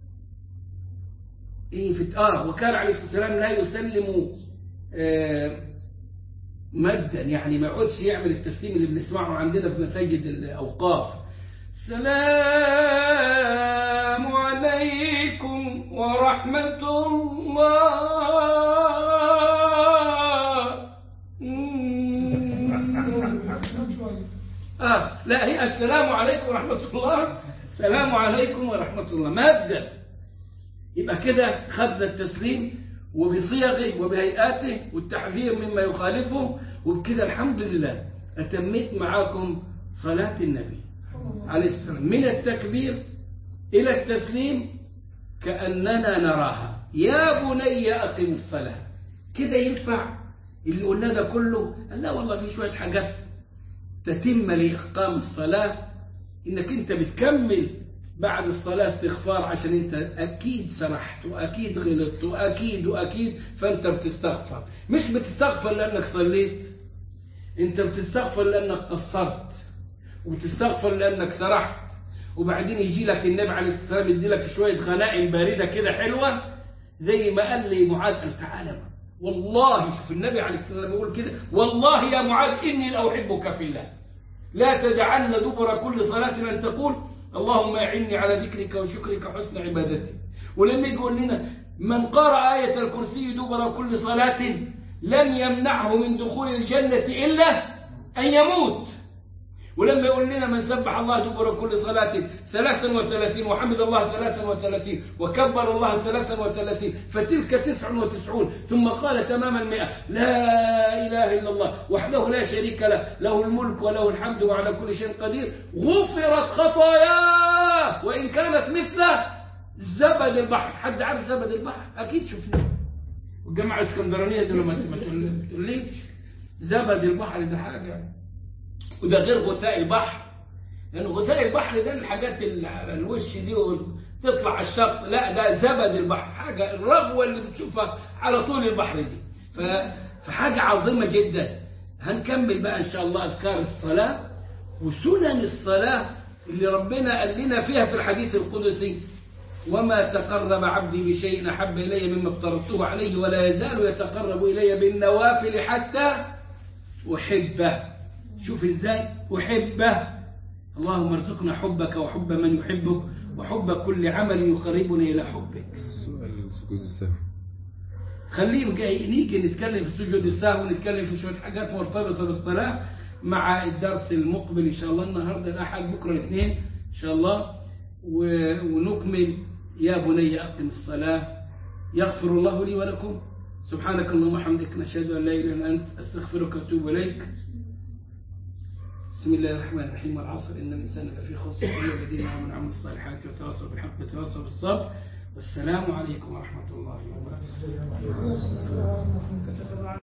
إيه في آه وكان عليه الصلاة والسلام لا يسلم آه مدا يعني ما يقعدش يعمل التسليم اللي بنسمعه عندنا في مساجد الأوقاف سلام عليكم ورحمة الله آه لا هي السلام عليكم ورحمة الله السلام عليكم ورحمة الله مبدأ يبقى كده خدنا التسليم وبصيغه وبهيئاته والتحذير مما يخالفه وبكده الحمد لله أتميت معاكم صلاة النبي عليه السلام من التكبير إلى التسليم كأننا نراها يا بني أقم الصلاة كده ينفع اللي قلنا ده كله قال لا والله في شوية حاجات تتم لإقام الصلاة إنك أنت بتكمل بعد الصلاة استغفار عشان أنت أكيد سرحت وأكيد غلطت وأكيد وأكيد فأنت بتستغفر مش بتستغفر لأنك صليت أنت بتستغفر لأنك قصرت وتستغفر لأنك سرحت وبعدين يجي لك النبي عليه الصلاة والسلام يدي لك شوية غنائم باردة كده حلوة زي ما قال لي معاذ قال تعالى والله شوف النبي عليه الصلاة والسلام يقول كده والله يا معاذ إني لأحبك في الله لا تدعن دبر كل صلاة أن تقول اللهم أعني على ذكرك وشكرك وحسن عبادتك ولما يقول لنا من قرأ آية الكرسي دبر كل صلاة لم يمنعه من دخول الجنة إلا أن يموت ولما يقول لنا من سبح الله دبر كل صلاة ثلاثا وثلاثين وحمد الله ثلاثا وثلاثين وكبر الله ثلاثا وثلاثين فتلك تسع وتسعون ثم قال تمام المئة لا إله إلا الله وحده لا شريك له له الملك وله الحمد وعلى كل شيء قدير غفرت خطاياه وإن كانت مثل زبد البحر حد عارف زبد البحر أكيد شفناه والجامعة الاسكندرانية دول ما انت ما تقوليش زبد البحر ده حاجة وده غير غثاء البحر لأن غثاء البحر ده الحاجات اللي على الوش دي وتطلع على الشط لا ده زبد البحر حاجة الرغوة اللي بتشوفها على طول البحر دي فحاجة عظيمة جدا هنكمل بقى إن شاء الله أذكار الصلاة وسنن الصلاة اللي ربنا قال لنا فيها في الحديث القدسي وما تقرب عبدي بشيء أحب إلي مما افترضته عليه ولا يزال يتقرب إلي بالنوافل حتى أحبه شوف إزاي أحبه اللهم ارزقنا حبك وحب من يحبك وحب كل عمل يقربنا إلى حبك سؤال سجود السهو خليه جاي نيجي نتكلم في سجود السهو ونتكلم في شوية حاجات مرتبطة بالصلاة مع الدرس المقبل إن شاء الله النهاردة الأحد بكرة الاثنين إن شاء الله و- ونكمل يا بني أقم الصلاة يغفر الله لي ولكم سبحانك اللهم وبحمدك نشهد أن لا إله إلا أنت أستغفرك وأتوب إليك بسم الله الرحمن الرحيم والعصر إن الإنسان لفي خسر إلا الذين آمنوا وعملوا الصالحات وتواصوا بالحق وتواصوا بالصبر والسلام عليكم ورحمة الله وبركاته